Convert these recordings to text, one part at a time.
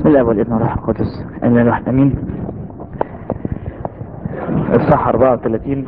بسم الله والابن والروح القدس الا الواحد امين الصح 34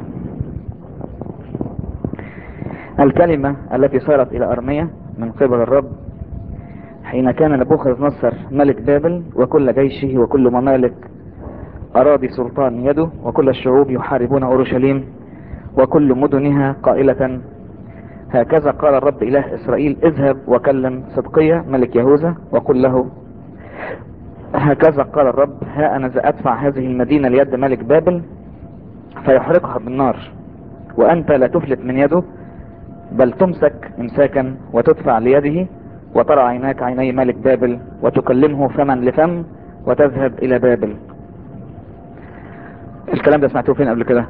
الكلمة التي صارت الى ارمية من قبل الرب حين كان نبوخذ نصر ملك بابل وكل جيشه وكل ممالك اراضي سلطان يده وكل الشعوب يحاربون اورشليم وكل مدنها قائلة هكذا قال الرب اله اسرائيل اذهب وكلم صدقية ملك يهوذا وقل له هكذا قال الرب ها انا ادفع هذه المدينة ليد ملك بابل فيحرقها بالنار وانت لا تفلت من يده بل تمسك امساكا وتدفع ليده وترى عيناك عيني ملك بابل وتكلمه فما لفم وتذهب الى بابل الكلام ده سمعتوه فين قبل كده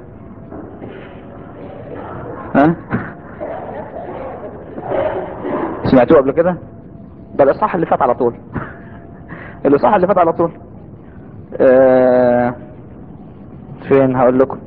ها سمعتوه قبل كده ده الاصحاح اللي فات على طول الاصحاح اللي فات على طول آه فين هقول لكم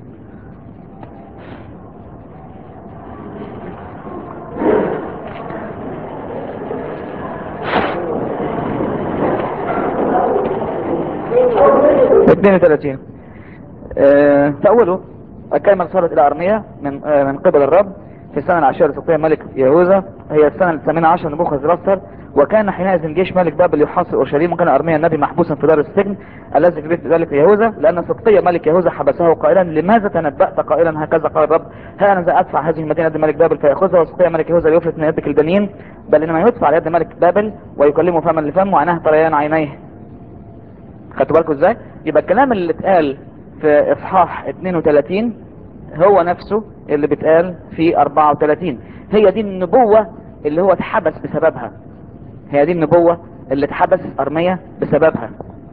اثنين وثلاثين فأوله الكلمة صارت إلى أرمية من آه من قبل الرب في السنة العاشرة لتقية ملك يهوذا هي السنة الثامنة عشر نبوخذ رستر وكان حينئذ جيش ملك بابل يحاصر اورشليم وكان ارميا النبي محبوسا في دار السجن الذي في بيت ذلك يهوذا لان صدقية ملك يهوذا حبسه قائلا لماذا تنبأت قائلا هكذا قال الرب ها انا ادفع هذه المدينة يد ملك بابل فيأخذها وصدقية ملك يهوذا ليفلت من يدك البنين بل انما يدفع ليد ملك بابل ويكلمه فما لفم وعيناه طريان عينيه خدتوا بالكم ازاي يبقى الكلام اللي اتقال في اصحاح 32 هو نفسه اللي بيتقال في 34 هي دي النبوة اللي هو اتحبس بسببها هي دي النبوة اللي اتحبس ارمية بسببها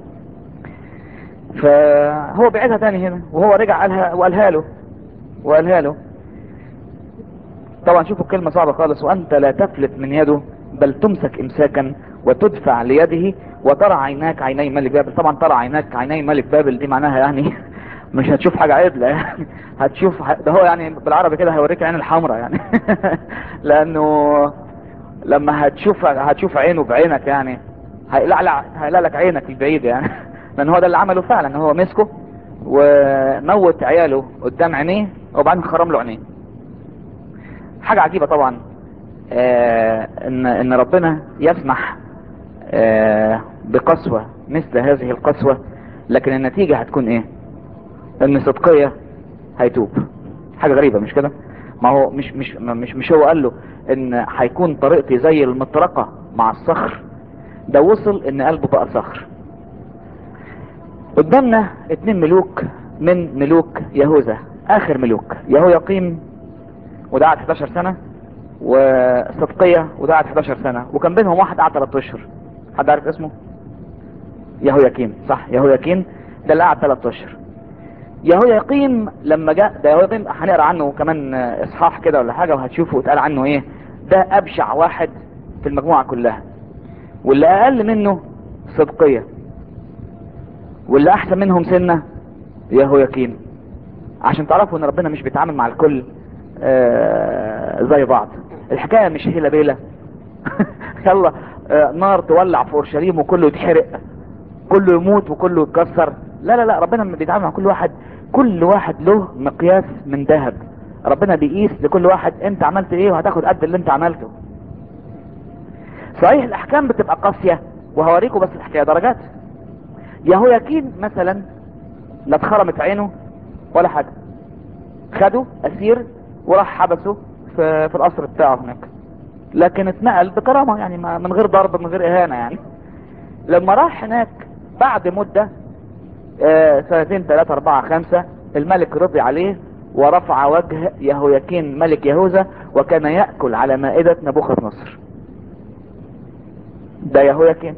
فهو بعيدها تاني هنا وهو رجع قالها وقالها له وقالها له طبعا شوفوا الكلمة صعبة خالص وانت لا تفلت من يده بل تمسك امساكا وتدفع ليده وترى عيناك عيني ملك بابل طبعا ترى عيناك عيني ملك بابل دي معناها يعني مش هتشوف حاجة عدلة يعني هتشوف ده هو يعني بالعربي كده هيوريك العين الحمراء يعني لانه لما هتشوف هتشوف عينه بعينك يعني هيقلع هيقلع لك عينك البعيد يعني لان هو ده اللي عمله فعلا هو مسكه وموت عياله قدام عينيه وبعدين خرم له عينيه حاجة عجيبة طبعا آه ان ان ربنا يسمح آه بقسوة مثل هذه القسوة لكن النتيجة هتكون ايه ان صدقية هيتوب حاجة غريبة مش كده ما هو مش مش مش مش هو قال له ان هيكون طريقتي زي المطرقة مع الصخر ده وصل ان قلبه بقى صخر قدامنا اتنين ملوك من ملوك يهوذا اخر ملوك يهو يقيم وده قعد 11 سنة وصدقية وده قعد 11 سنة وكان بينهم واحد قعد 3 اشهر حد عارف اسمه يهو يقيم صح يهو يقيم ده اللي قعد 3 اشهر يهو يقيم لما جاء ده يهو يقيم هنقرا عنه كمان اصحاح كده ولا حاجة وهتشوفوا اتقال عنه ايه ده ابشع واحد في المجموعة كلها واللي اقل منه صدقية واللي احسن منهم سنة يهو يقيم عشان تعرفوا ان ربنا مش بيتعامل مع الكل آه زي بعض الحكاية مش هيلا بيلا يلا آه نار تولع في اورشليم وكله يتحرق كله يموت وكله يتكسر لا لا لا ربنا بيتعامل مع كل واحد كل واحد له مقياس من ذهب ربنا بيقيس لكل واحد انت عملت ايه وهتاخد قد اللي انت عملته صحيح الاحكام بتبقى قاسية وهوريكم بس الحكاية درجات يهوياكين مثلا لا اتخرمت عينه ولا حاجة خده اسير وراح حبسه في, في القصر بتاعه هناك لكن اتنقل بكرامة يعني من غير ضرب من غير اهانة يعني لما راح هناك بعد مدة اه سنتين ثلاثة اربعة خمسة الملك رضي عليه ورفع وجه يهوياكين ملك يهوذا وكان يأكل على مائدة نبوخذ نصر ده يهوياكين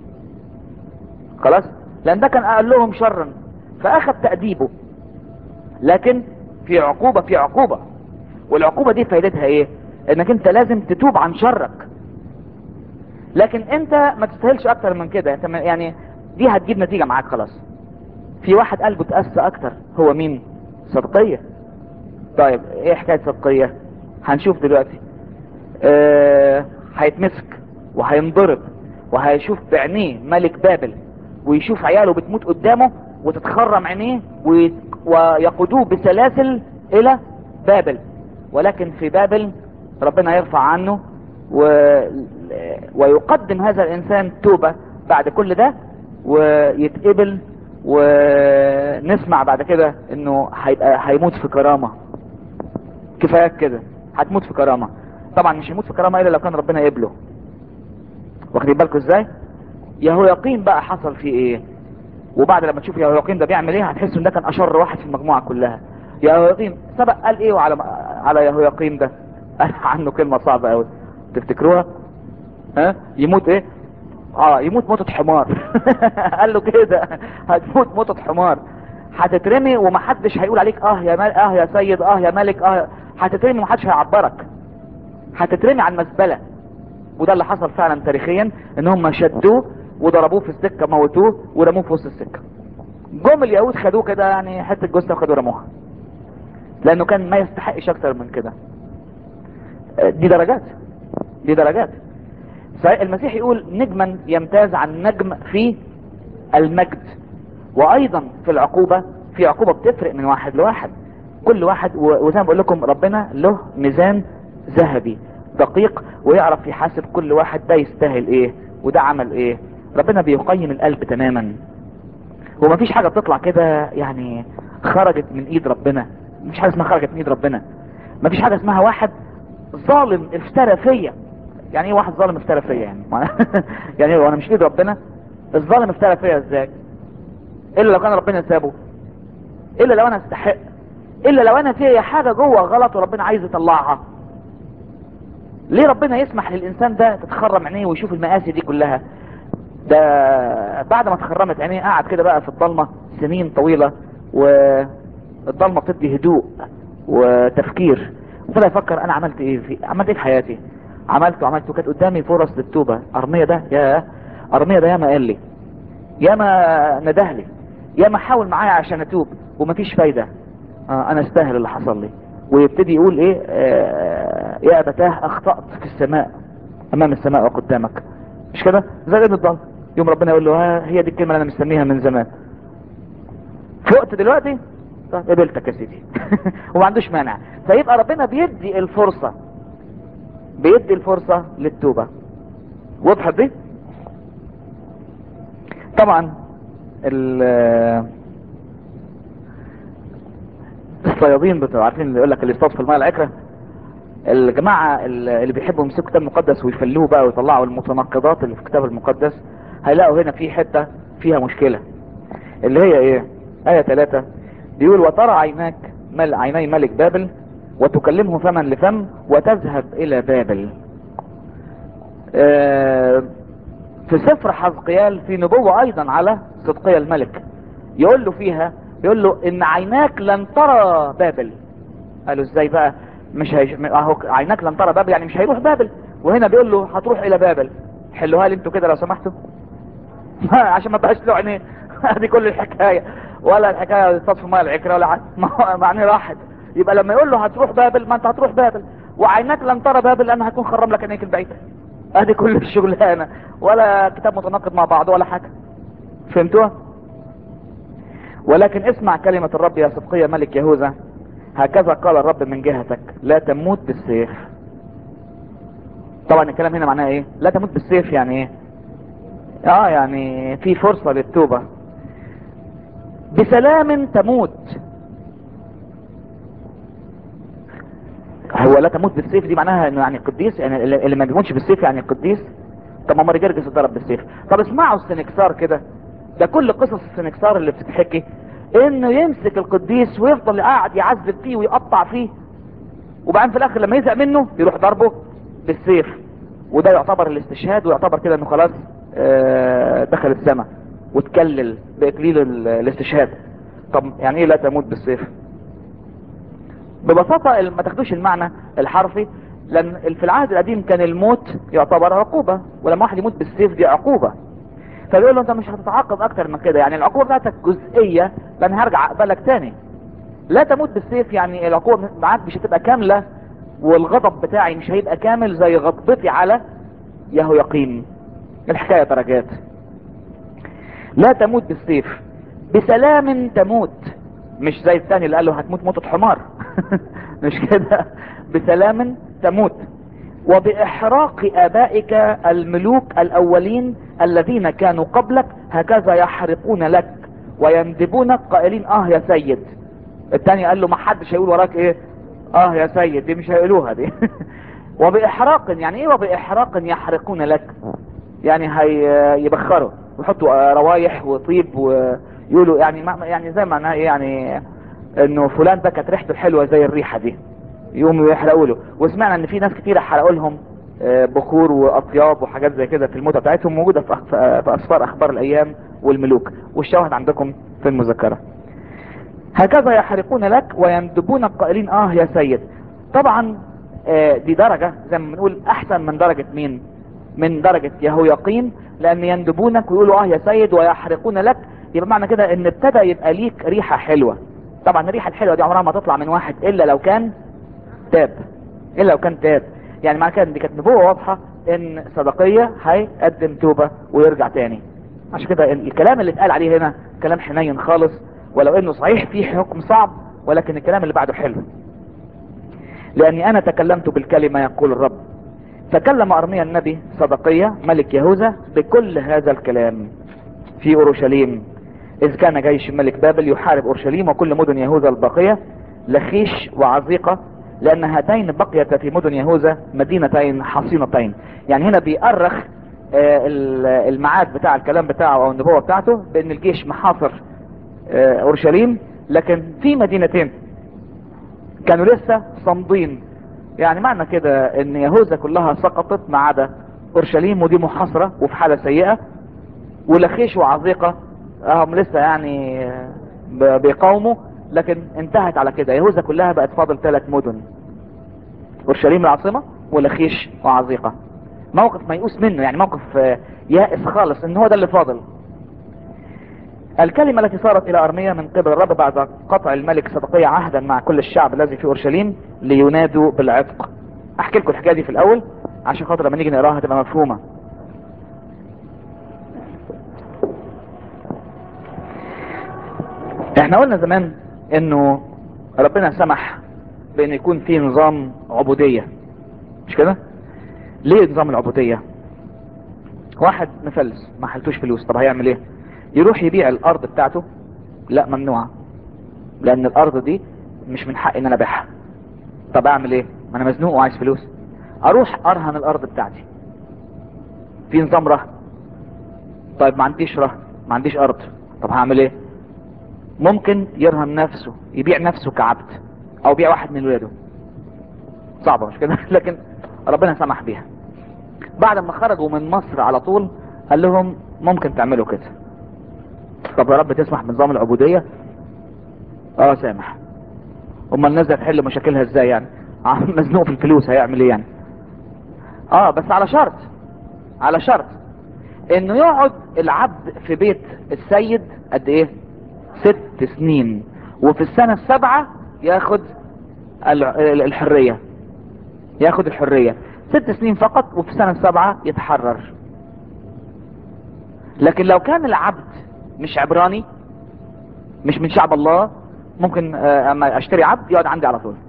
خلاص لان ده كان اقل لهم شرا فاخذ تأديبه لكن في عقوبة في عقوبة والعقوبة دي فايدتها ايه انك انت لازم تتوب عن شرك لكن انت ما تستاهلش اكتر من كده انت يعني دي هتجيب نتيجة معاك خلاص في واحد قلبه تأسى اكتر هو مين صدقية طيب ايه حكاية صدقية هنشوف دلوقتي اه هيتمسك وهينضرب وهيشوف بعينيه ملك بابل ويشوف عياله بتموت قدامه وتتخرم عينيه وي- ويقودوه بسلاسل الى بابل ولكن في بابل ربنا يرفع عنه و... ويقدم هذا الانسان توبة بعد كل ده ويتقبل ونسمع بعد كده انه هيبقى هيموت في كرامة كفاية كده هتموت في كرامة طبعا مش هيموت في كرامة الا لو كان ربنا يقبله واخدين بالكم ازاي يهوياقيم بقى حصل فيه ايه وبعد لما تشوف يهوياقيم ده بيعمل ايه هتحس ان ده كان اشر واحد في المجموعة كلها يهوياقيم سبق قال ايه على على يهوياقيم ده قال عنه كلمة صعبة قوي تفتكروها ها يموت ايه اه يموت موتة حمار قال له كده هتموت موتة حمار هتترمي ومحدش هيقول عليك اه يا مال اه يا سيد اه يا ملك اه هتترمي ومحدش هيعبرك هتترمي على المزبلة وده اللي حصل فعلا تاريخيا ان هم شدوه وضربوه في السكة موتوه ورموه في وسط السكة جم اليهود خدوه كده يعني حتة جثة وخدوه رموها لانه كان ما يستحقش اكتر من كده آه، دي درجات دي درجات صحيح المسيح يقول نجما يمتاز عن نجم في المجد وايضا في العقوبة في عقوبة بتفرق من واحد لواحد كل واحد و- وزي ما بقول لكم ربنا له ميزان ذهبي دقيق ويعرف يحاسب كل واحد ده يستاهل ايه وده عمل ايه ربنا بيقيم القلب تماما ومفيش حاجة بتطلع كده يعني خرجت من ايد ربنا مفيش حاجة اسمها خرجت من ايد ربنا مفيش حاجة اسمها واحد ظالم افترى فيا يعني ايه واحد ظالم افترى فيا يعني يعني ايه انا مش ايد ربنا الظالم افترى فيا ازاي الا لو كان ربنا سابه الا لو انا استحق الا لو انا فيا حاجة جوه غلط وربنا عايز يطلعها ليه ربنا يسمح للانسان ده تتخرم عينيه ويشوف المآسي دي كلها ده بعد ما تخرمت عينيه قعد كده بقى في الضلمة سنين طويلة والضلمة بتدي هدوء وتفكير وبدأ يفكر انا عملت ايه في عملت ايه في حياتي عملت وعملت وكانت قدامي فرص للتوبة ارمية ده يا ارمية ده ياما قال لي ياما نده لي ياما حاول معايا عشان اتوب ومفيش فايدة آه انا استاهل اللي حصل لي ويبتدي يقول ايه آه يا ابتاه اخطأت في السماء امام السماء وقدامك مش كده زي ابن الضال يوم ربنا يقول له ها هي دي الكلمة اللي انا مستنيها من زمان فقت دلوقتي طب قبلتك يا سيدي وما عندوش مانع فيبقى ربنا بيدي الفرصة بيدي الفرصة للتوبة وضحت دي طبعا ال- الصيادين بتوع عارفين اللي يقول لك اللي يصطاد في الماء العكره الجماعة اللي بيحبوا يمسكوا الكتاب المقدس ويفلوه بقى ويطلعوا المتناقضات اللي في الكتاب المقدس هيلاقوا هنا في حتة فيها مشكلة اللي هي ايه آية 3 بيقول وترى عيناك مل عيني ملك بابل وتكلمه فما لفم وتذهب الى بابل آه، في سفر حزقيال في نبوة ايضا على صدقية الملك يقول له فيها يقول له ان عيناك لن ترى بابل قالوا ازاي بقى مش هيش... اهو عيناك لن ترى بابل يعني مش هيروح بابل وهنا بيقول له هتروح الى بابل حلوها لي انتوا كده لو سمحتوا عشان ما بقاش له عينين دي كل الحكايه ولا الحكايه يصطاد في ميه العكره ولا ع- ما- معناه راحت يبقى لما يقول له هتروح بابل ما انت هتروح بابل وعيناك لن ترى بابل لان هتكون خرم لك عينيك البعيده ادي كل الشغلانه ولا كتاب متناقض مع بعض ولا حاجه فهمتوها ولكن اسمع كلمة الرب يا صدقية ملك يهوذا هكذا قال الرب من جهتك لا تموت بالسيف طبعا الكلام هنا معناه ايه لا تموت بالسيف يعني ايه اه يعني في فرصة للتوبة بسلام تموت هو لا تموت بالسيف دي معناها انه يعني قديس يعني اللي اللي ما بيموتش بالسيف يعني قديس طب ما مرجرجس اتضرب بالسيف طب اسمعوا السنكسار كده ده كل قصص السنكسار اللي بتتحكي انه يمسك القديس ويفضل قاعد يعذب فيه ويقطع فيه وبعدين في الاخر لما يزهق منه يروح ضربه بالسيف وده يعتبر الاستشهاد ويعتبر كده انه خلاص آه، دخل السماء وتكلل باكليل ال- الاستشهاد طب يعني ايه لا تموت بالسيف ببساطة ما تاخدوش المعنى الحرفي لان في العهد القديم كان الموت يعتبر عقوبة ولما واحد يموت بالسيف دي عقوبة فبيقول له انت مش هتتعاقب اكتر من كده يعني العقوبة بتاعتك جزئية لان هرجع اقبلك تاني لا تموت بالسيف يعني العقوبة معاك مش هتبقى كاملة والغضب بتاعي مش هيبقى كامل زي غضبتي على يهويقيم الحكاية درجات لا تموت بالسيف بسلام تموت مش زي الثاني اللي قال له هتموت موتة حمار مش كده بسلام تموت وبإحراق آبائك الملوك الأولين الذين كانوا قبلك هكذا يحرقون لك ويندبونك قائلين اه يا سيد الثاني قال له ما حدش هيقول وراك ايه اه يا سيد دي مش هيقولوها دي وبإحراق يعني ايه وبإحراق يحرقون لك يعني هي يبخروا ويحطوا روايح وطيب ويقولوا يعني ما يعني زي معناها ايه يعني انه فلان ده كانت ريحته الحلوه زي الريحه دي يقوموا يحرقوا له وسمعنا ان في ناس كتير حرقوا لهم بخور واطياب وحاجات زي كده في الموتى بتاعتهم موجوده في في اسفار اخبار الايام والملوك والشواهد عندكم في المذكره هكذا يحرقون لك ويندبون قائلين اه يا سيد طبعا دي درجة زي ما بنقول احسن من درجة مين من درجة يهويقين لان يندبونك ويقولوا اه يا سيد ويحرقون لك يبقى معنى كده ان ابتدى يبقى ليك ريحة حلوة طبعا الريحة الحلوة دي عمرها ما تطلع من واحد الا لو كان تاب الا لو كان تاب يعني معنى كده ان دي كانت نبوة واضحة ان صدقية هيقدم توبة ويرجع تاني عشان كده الكلام اللي اتقال عليه هنا كلام حنين خالص ولو انه صحيح فيه حكم صعب ولكن الكلام اللي بعده حلو لاني انا تكلمت بالكلمة يقول الرب تكلم ارميا النبي صدقية ملك يهوذا بكل هذا الكلام في اورشليم اذ كان جيش ملك بابل يحارب اورشليم وكل مدن يهوذا الباقية لخيش وعزيقة لان هاتين بقيتا في مدن يهوذا مدينتين حصينتين يعني هنا بيأرخ الميعاد بتاع الكلام بتاعه او النبوة بتاعته بان الجيش محاصر اورشليم لكن في مدينتين كانوا لسه صامدين يعني معنى كده ان يهوذا كلها سقطت ما عدا اورشليم ودي محاصرة وفي حالة سيئة ولخيش وعزيقة هم لسه يعني بيقاوموا لكن انتهت على كده يهوذا كلها بقت فاضل ثلاث مدن اورشليم العاصمة ولخيش وعزيقة موقف ميؤوس منه يعني موقف يائس خالص ان هو ده اللي فاضل الكلمة التي صارت الى ارميا من قبل الرب بعد قطع الملك صدقية عهدا مع كل الشعب الذي في اورشليم لينادوا بالعتق احكي لكم الحكاية دي في الاول عشان خاطر لما نيجي نقراها تبقى مفهومة احنا قلنا زمان انه ربنا سمح بان يكون في نظام عبودية مش كده ليه نظام العبودية واحد مفلس ما حلتوش فلوس طب هيعمل ايه يروح يبيع الارض بتاعته لا ممنوعة لان الارض دي مش من حقي ان انا ابيعها طب اعمل ايه ما انا مزنوق وعايز فلوس اروح ارهن الارض بتاعتي في نظام رهن طيب ما عنديش رهن ما عنديش ارض طب هعمل ايه ممكن يرهن نفسه يبيع نفسه كعبد او يبيع واحد من ولاده صعبة مش كده لكن ربنا سمح بيها بعد ما خرجوا من مصر على طول قال لهم ممكن تعملوا كده طب يا رب تسمح بنظام العبودية اه سامح امال الناس دي هتحل مشاكلها ازاي يعني مزنوق في الفلوس هيعمل ايه يعني اه بس على شرط على شرط انه يقعد العبد في بيت السيد قد ايه ست سنين وفي السنة السابعة ياخد الحرية ياخد الحرية ست سنين فقط وفي السنة السابعة يتحرر لكن لو كان العبد مش عبراني مش من شعب الله ممكن اما اشتري عبد يقعد عندي على طول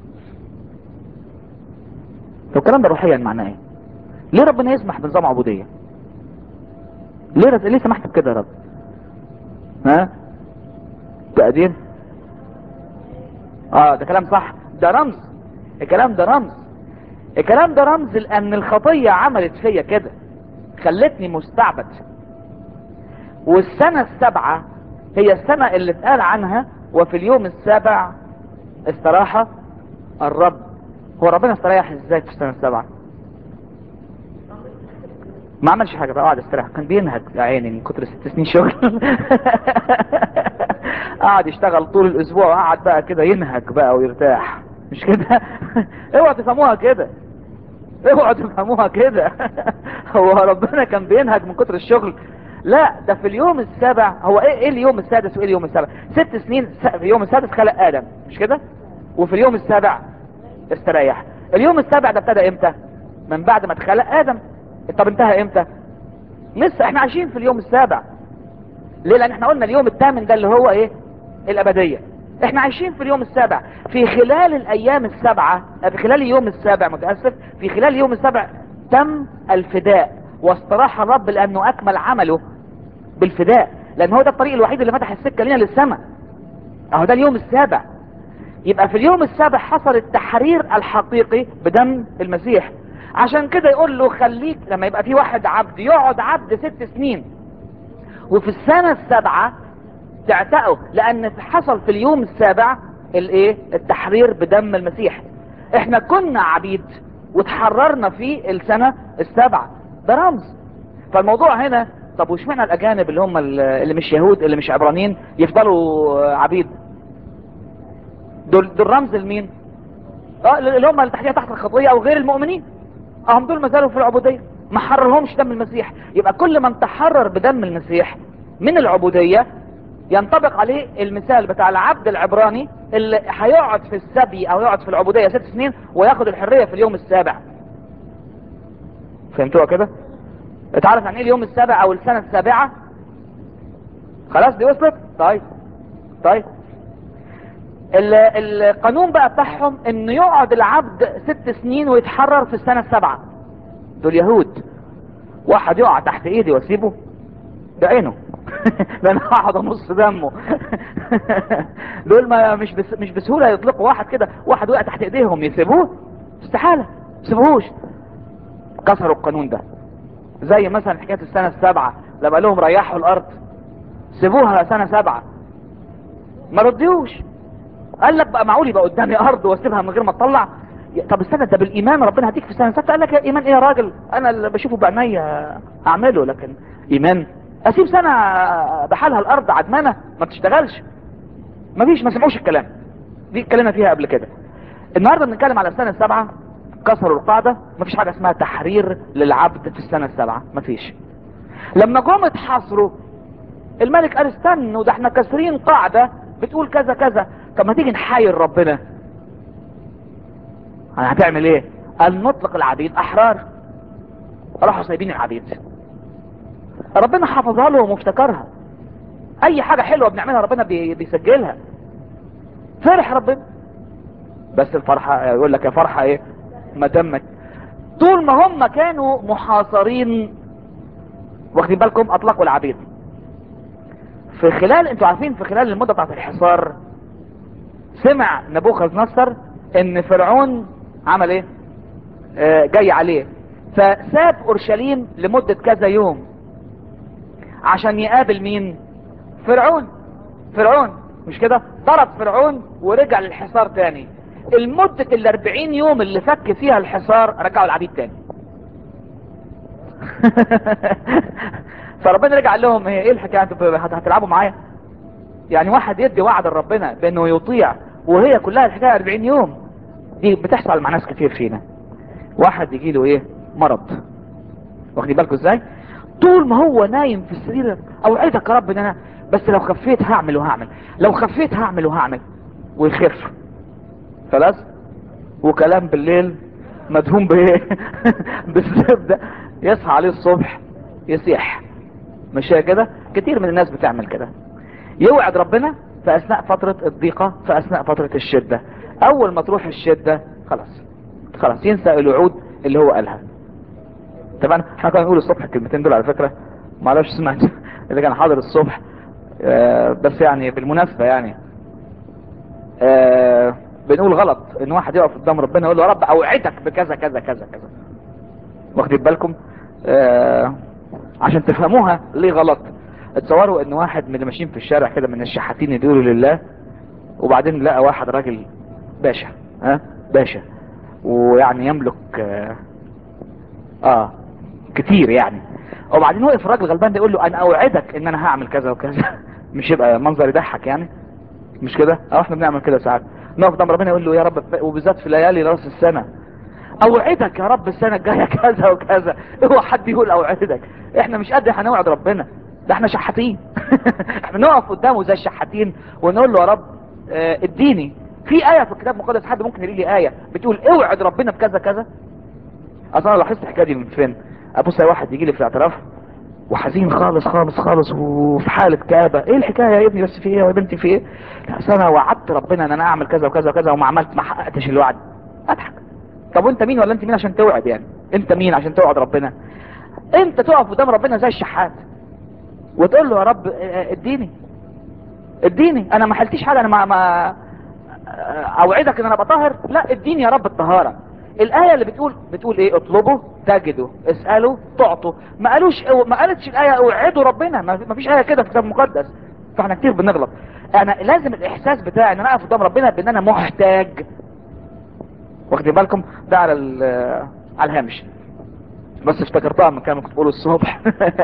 لو الكلام ده روحيا معناه ايه ليه ربنا يسمح بنظام عبودية ليه رز... ليه سمحت بكده يا رب ها تقدير اه ده كلام صح ده رمز الكلام ده رمز الكلام ده رمز لان الخطية عملت فيا كده خلتني مستعبد والسنة السبعة هي السنة اللي اتقال عنها وفي اليوم السابع استراحة الرب هو ربنا استريح ازاي في السنة السابعة ما عملش حاجة بقى قعد استراحة كان بينهج يا عيني من كتر ست سنين شغل قعد يشتغل طول الاسبوع وقعد بقى كده ينهج بقى ويرتاح مش كده اوعى تفهموها كده اوعى تفهموها كده هو ربنا كان بينهج من كتر الشغل لا ده في اليوم السابع هو ايه, إيه اليوم السادس وايه اليوم السابع ست سنين في اليوم السادس خلق ادم مش كده وفي اليوم السابع استريح اليوم السابع ده ابتدى امتى من بعد ما اتخلق ادم طب انتهى امتى لسه احنا عايشين في اليوم السابع ليه لان احنا قلنا اليوم الثامن ده اللي هو ايه الابدية احنا عايشين في اليوم السابع في خلال الايام السبعة في خلال اليوم السابع متأسف في خلال اليوم السابع تم الفداء واستراح الرب لانه اكمل عمله بالفداء لان هو ده الطريق الوحيد اللي فتح السكة لنا للسماء اهو ده اليوم السابع يبقى في اليوم السابع حصل التحرير الحقيقي بدم المسيح عشان كده يقول له خليك لما يبقى في واحد عبد يقعد عبد ست سنين وفي السنة السابعة تعتقه لان حصل في اليوم السابع الايه التحرير بدم المسيح احنا كنا عبيد وتحررنا في السنة السابعة ده رمز فالموضوع هنا طب وش معنى الاجانب اللي هم اللي مش يهود اللي مش عبرانيين يفضلوا عبيد دول دول رمز لمين اه اللي هم اللي تحتها تحت الخطيه او غير المؤمنين اهم دول ما زالوا في العبوديه ما حررهمش دم المسيح يبقى كل من تحرر بدم المسيح من العبوديه ينطبق عليه المثال بتاع العبد العبراني اللي هيقعد في السبي او يقعد في العبوديه ست سنين وياخد الحريه في اليوم السابع فهمتوها كده اتعرف عن ايه اليوم السابع او السنه السابعه خلاص دي وصلت طيب طيب القانون بقى بتاعهم انه يقعد العبد ست سنين ويتحرر في السنة السابعة دول يهود واحد يقع تحت ايدي واسيبه ده عينه ده انا هقعد امص دمه دول ما مش بس مش بسهولة يطلقوا واحد كده واحد وقع تحت ايديهم يسيبوه استحالة يسيبوهوش كسروا القانون ده زي مثلا حكاية السنة السابعة لما قال لهم ريحوا الارض سيبوها سنة سابعة ما رديوش قال لك بقى معقول يبقى قدامي ارض واسيبها من غير ما تطلع طب استنى ده بالايمان ربنا هديك في سنه سته قال لك يا ايمان ايه يا راجل انا اللي بشوفه بعينيا اعمله لكن ايمان اسيب سنه بحالها الارض عدمانه ما بتشتغلش مفيش ما سمعوش الكلام دي اتكلمنا فيها قبل كده النهارده بنتكلم على السنه السابعه كسروا القاعده مفيش حاجه اسمها تحرير للعبد في السنه السابعه مفيش لما جم اتحاصروا الملك قال استنوا ده احنا كاسرين قاعده بتقول كذا كذا طب ما تيجي نحاير ربنا هتعمل ايه قال نطلق العبيد احرار راحوا سايبين العبيد ربنا حافظها له ومفتكرها اي حاجة حلوة بنعملها ربنا بي بيسجلها فرح ربنا بس الفرحة يقول لك يا فرحة ايه ما تمت طول ما هم كانوا محاصرين واخدين بالكم اطلقوا العبيد في خلال انتوا عارفين في خلال المدة بتاعت الحصار سمع نبوخذ نصر ان فرعون عمل ايه آه جاي عليه فساب اورشليم لمدة كذا يوم عشان يقابل مين فرعون فرعون مش كده ضرب فرعون ورجع للحصار تاني المدة الاربعين يوم اللي فك فيها الحصار رجعوا العبيد تاني فربنا رجع لهم ايه الحكاية انتوا هتلعبوا معايا يعني واحد يدي وعد لربنا بانه يطيع وهي كلها الحكاية 40 يوم دي بتحصل مع ناس كتير فينا واحد يجي له ايه مرض واخدين بالكم ازاي طول ما هو نايم في السرير اوعدك يا رب ان انا بس لو خفيت هعمل وهعمل لو خفيت هعمل وهعمل ويخف خلاص وكلام بالليل مدهون بايه بالزبده يصحى عليه الصبح يسيح مش كده كتير من الناس بتعمل كده يوعد ربنا في اثناء فترة الضيقة في اثناء فترة الشدة اول ما تروح الشدة خلاص خلاص ينسى الوعود اللي هو قالها طبعا احنا كنا نقول الصبح الكلمتين دول على فكرة ما اعرفش سمعت اللي كان حاضر الصبح آه بس يعني بالمناسبة يعني آه بنقول غلط ان واحد يقف قدام ربنا يقول له يا رب اوعدك بكذا كذا كذا كذا واخدين بالكم آه عشان تفهموها ليه غلط اتصوروا ان واحد من اللي ماشيين في الشارع كده من الشحاتين يقولوا لله وبعدين لقى واحد راجل باشا ها باشا ويعني يملك آه, اه كتير يعني وبعدين وقف الراجل غلبان ده يقول له انا اوعدك ان انا هعمل كذا وكذا مش يبقى منظر يضحك يعني مش كده اه احنا بنعمل كده ساعات نقف قدام ربنا يقول له يا رب وبالذات في ليالي راس السنه اوعدك يا رب السنه الجايه كذا وكذا هو حد يقول اوعدك احنا مش قد هنوعد ربنا ده احنا شحاتين احنا نقف قدامه زي الشحاتين ونقول له يا رب اه اديني في آية في الكتاب المقدس حد ممكن يقول لي آية بتقول اوعد ربنا بكذا كذا اصلا انا لاحظت الحكايه دي من فين ابص واحد يجي لي في الاعتراف وحزين خالص خالص خالص وفي حالة كآبة ايه الحكاية يا ابني بس في ايه يا بنتي في ايه لا أصل انا وعدت ربنا ان انا اعمل كذا وكذا وكذا وما عملت ما حققتش الوعد اضحك طب وانت مين ولا انت مين عشان توعد يعني انت مين عشان توعد ربنا انت تقف قدام ربنا زي الشحات وتقول له يا رب اه، اديني اديني انا ما حلتيش حاجه انا ما, ما اوعدك ان انا بطهر لا اديني يا رب الطهاره الايه اللي بتقول بتقول ايه اطلبوا تجدوا اسالوا تعطوا ما قالوش ما قالتش الايه اوعدوا ربنا ما ما فيش ايه كده في الكتاب المقدس فاحنا كتير بنغلط انا لازم الاحساس بتاعي ان انا اقف قدام ربنا بان انا محتاج واخدين بالكم ده على ال- على الهامش بس افتكرتها من كان كنت بقوله الصبح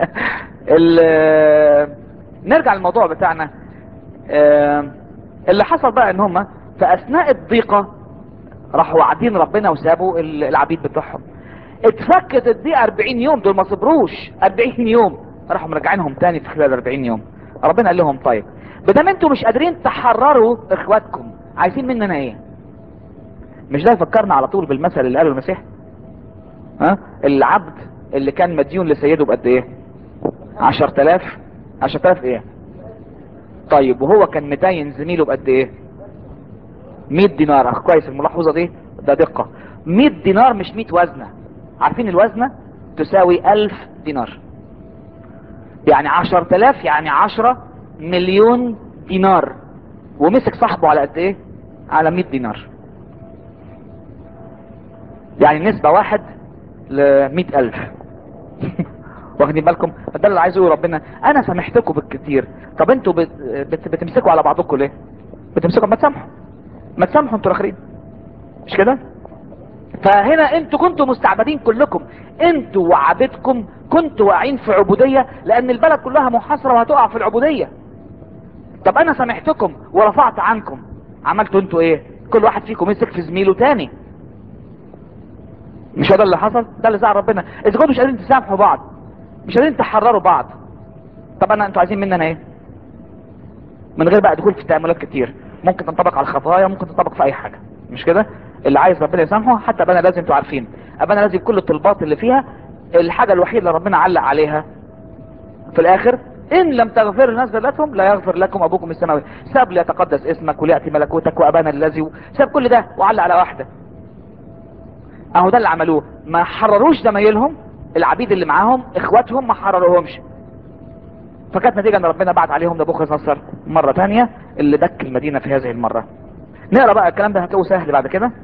ال- نرجع للموضوع بتاعنا آه، اللي حصل بقى ان هم في اثناء الضيقة راحوا واعدين ربنا وسابوا ال- العبيد بتوعهم اتفكت الضيقة 40 يوم دول ما صبروش 40 يوم راحوا مرجعينهم تاني في خلال 40 يوم ربنا قال لهم طيب بدل انتوا مش قادرين تحرروا اخواتكم عايزين مننا ايه مش ده يفكرنا على طول بالمثل اللي قاله المسيح ها العبد اللي كان مديون لسيده بقد ايه 10000 10000 ايه طيب وهو كان مداين زميله بقد ايه 100 دينار اخ كويس الملاحظه دي ده دقه 100 دينار مش 100 وزنه عارفين الوزنه تساوي 1000 دينار يعني 10000 يعني 10 مليون دينار ومسك صاحبه على قد ايه على 100 دينار يعني نسبة واحد ل 100000 واخدين بالكم ده اللي عايز يقول ربنا انا سامحتكم بالكتير طب انتوا بت... بت... بتمسكوا على بعضكم ليه بتمسكوا ما تسامحوا ما تسامحوا انتوا الاخرين مش كده فهنا انتوا كنتوا مستعبدين كلكم انتوا وعبيدكم كنتوا واقعين في عبودية لان البلد كلها محاصرة وهتقع في العبودية طب انا سامحتكم ورفعت عنكم عملتوا انتوا ايه كل واحد فيكم مسك في زميله تاني مش هو ده اللي حصل ده اللي زعل ربنا اذا كنتوا مش قادرين تسامحوا بعض مش قادرين تحرروا بعض طب انا انتوا عايزين مننا ايه من غير بقى دخول في تأملات كتير ممكن تنطبق على الخطايا ممكن تنطبق في اي حاجة مش كده اللي عايز ربنا يسامحه حتى ابانا لازم انتوا عارفين ابانا لازم كل الطلبات اللي فيها الحاجة الوحيدة اللي ربنا علق عليها في الاخر ان لم تغفر الناس ذلتهم لا يغفر لكم ابوكم السماوي ساب ليتقدس اسمك وليأتي ملكوتك وابانا الذي ساب كل ده وعلق على واحدة اهو ده اللي عملوه ما حرروش زمايلهم العبيد اللي معاهم اخواتهم ما حرروهمش فكانت نتيجة ان ربنا بعت عليهم نبوخذ نصر مرة تانية اللي دك المدينة في هذه المرة نقرأ بقى الكلام ده هتلاقوه سهل بعد كده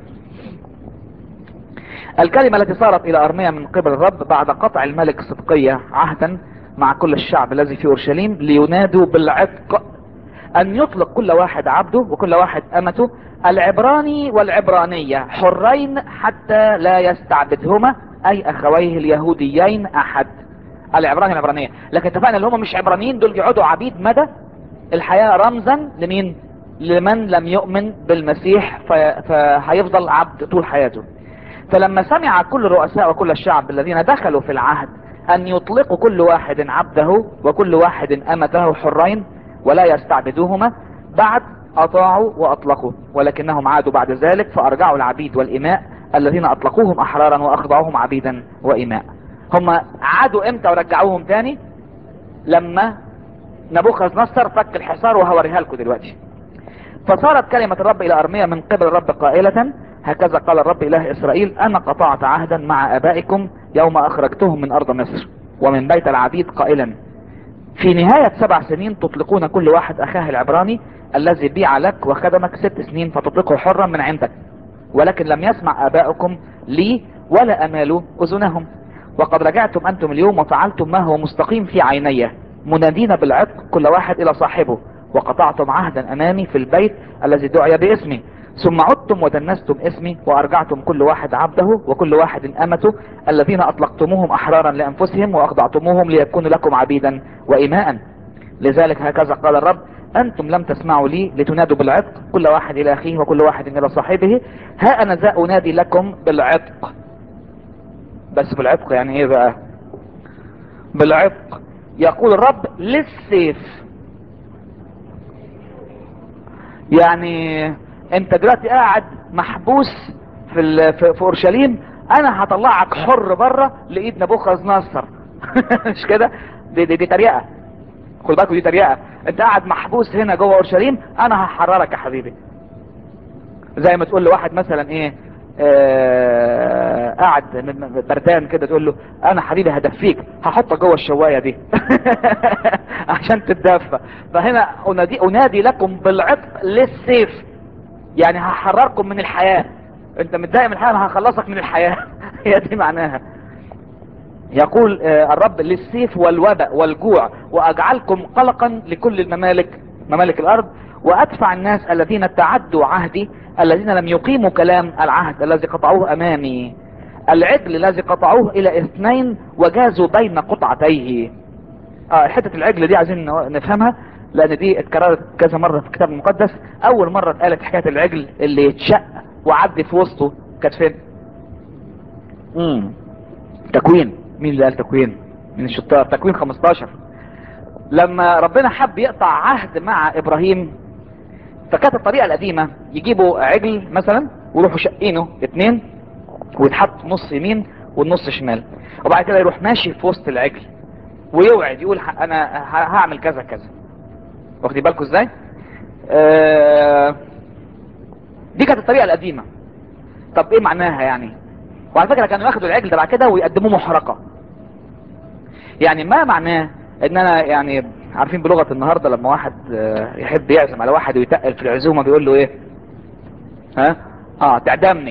الكلمة التي صارت الى ارميا من قبل الرب بعد قطع الملك صدقية عهدا مع كل الشعب الذي في اورشليم لينادوا بالعتق ان يطلق كل واحد عبده وكل واحد امته العبراني والعبرانية حرين حتى لا يستعبدهما اي اخويه اليهوديين احد العبراني والعبرانية لكن اتفقنا اللي هم مش عبرانيين دول يقعدوا عبيد مدى الحياة رمزا لمين لمن لم يؤمن بالمسيح في- فهيفضل عبد طول حياته فلما سمع كل الرؤساء وكل الشعب الذين دخلوا في العهد ان يطلقوا كل واحد عبده وكل واحد امته حرين ولا يستعبدوهما بعد اطاعوا واطلقوا ولكنهم عادوا بعد ذلك فارجعوا العبيد والاماء الذين اطلقوهم احرارا واخضعوهم عبيدا واماء هم عادوا امتى ورجعوهم تاني لما نبوخذ نصر فك الحصار وهوريها لكم دلوقتي فصارت كلمة الرب الى ارميا من قبل الرب قائلة هكذا قال الرب اله اسرائيل انا قطعت عهدا مع ابائكم يوم اخرجتهم من ارض مصر ومن بيت العبيد قائلا في نهاية سبع سنين تطلقون كل واحد اخاه العبراني الذي بيع لك وخدمك ست سنين فتطلقه حرا من عندك ولكن لم يسمع اباؤكم لي ولا امالوا اذنهم وقد رجعتم انتم اليوم وفعلتم ما هو مستقيم في عيني منادين بالعتق كل واحد الى صاحبه وقطعتم عهدا امامي في البيت الذي دعي باسمي ثم عدتم ودنستم اسمي وارجعتم كل واحد عبده وكل واحد امته الذين اطلقتموهم احرارا لانفسهم واخضعتموهم ليكونوا لكم عبيدا واماء لذلك هكذا قال الرب انتم لم تسمعوا لي لتنادوا بالعتق كل واحد الى اخيه وكل واحد الى صاحبه ها انا ذا انادي لكم بالعتق بس بالعتق يعني ايه بقى بالعتق يقول الرب للسيف يعني انت دلوقتي قاعد محبوس في ال- في, في اورشليم انا هطلعك حر بره لايد نبوخذ نصر مش كده دي دي, دي تريقه خد بالكوا دي تريقه انت قاعد محبوس هنا جوه اورشليم انا هحررك يا حبيبي زي ما تقول لواحد مثلا ايه آه قاعد م- م- بردان كده تقول له انا حبيبي هدفيك هحطك جوه الشوايه دي عشان تتدفى فهنا انادي انادي لكم بالعتق للسيف يعني هحرركم من الحياه انت متضايق من الحياه انا هخلصك من الحياه هي دي معناها يقول آه، الرب للسيف والوباء والجوع واجعلكم قلقا لكل الممالك ممالك الارض وادفع الناس الذين تعدوا عهدي الذين لم يقيموا كلام العهد الذي قطعوه امامي العجل الذي قطعوه الى اثنين وجازوا بين قطعتيه اه حته العجل دي عايزين نو- نفهمها لان دي اتكررت كذا مره في الكتاب المقدس اول مره اتقالت حكايه العجل اللي يتشق وعدي في وسطه كانت فين امم تكوين مين اللي قال تكوين من الشطار تكوين 15 لما ربنا حب يقطع عهد مع ابراهيم فكانت الطريقه القديمه يجيبوا عجل مثلا ويروحوا شقينه اتنين ويتحط نص يمين والنص شمال وبعد كده يروح ماشي في وسط العجل ويوعد يقول ح- انا ه- هعمل كذا كذا واخدين بالكم ازاي آه دي كانت الطريقه القديمه طب ايه معناها يعني وعلى فكره كانوا ياخدوا العجل ده بعد كده ويقدموه محرقه يعني ما معناه ان انا يعني عارفين بلغه النهارده لما واحد آه، يحب يعزم على واحد ويتقل في العزومه بيقول له ايه ها اه تعدمني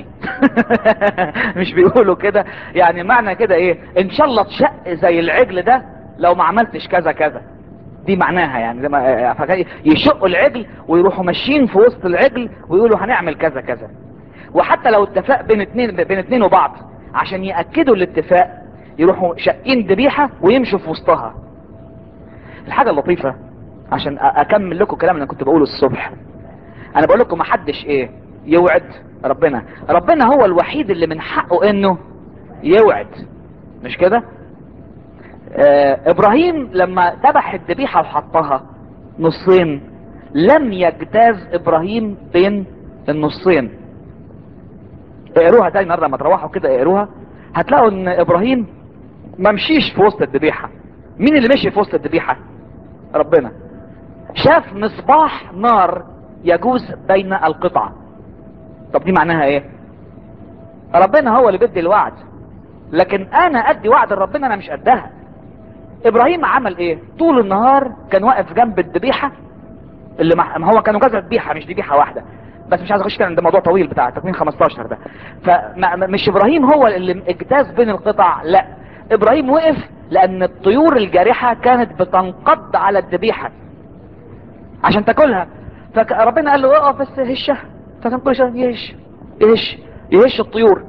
مش بيقولوا كده يعني معنى كده ايه ان شاء الله تشق زي العجل ده لو ما عملتش كذا كذا دي معناها يعني زي ما فكان يشقوا العجل ويروحوا ماشيين في وسط العجل ويقولوا هنعمل كذا كذا وحتى لو اتفاق بين اتنين بين اتنين وبعض عشان ياكدوا الاتفاق يروحوا شقين ذبيحه ويمشوا في وسطها الحاجه اللطيفه عشان أ- اكمل لكم كلام انا كنت بقوله الصبح انا بقول لكم محدش ايه يوعد ربنا ربنا هو الوحيد اللي من حقه انه يوعد مش كده آه ابراهيم لما ذبح الذبيحه وحطها نصين لم يجتاز ابراهيم بين النصين اقروها تاني مرة لما تروحوا كده اقروها هتلاقوا ان ابراهيم ما مشيش في وسط الذبيحة مين اللي مشي في وسط الذبيحة ربنا شاف مصباح نار يجوز بين القطع طب دي معناها ايه ربنا هو اللي بيدي الوعد لكن انا ادي وعد لربنا انا مش قدها ابراهيم عمل ايه طول النهار كان واقف جنب الذبيحه اللي مع... ما هو كانوا كذا ذبيحه مش ذبيحه واحده بس مش عايز اخش كده ده موضوع طويل بتاع تكوين 15 ده فمش ابراهيم هو اللي اجتاز بين القطع لا ابراهيم وقف لان الطيور الجارحه كانت بتنقض على الذبيحه عشان تاكلها فربنا قال له اقف بس هشها فكان كل شويه يهش يهش يهش الطيور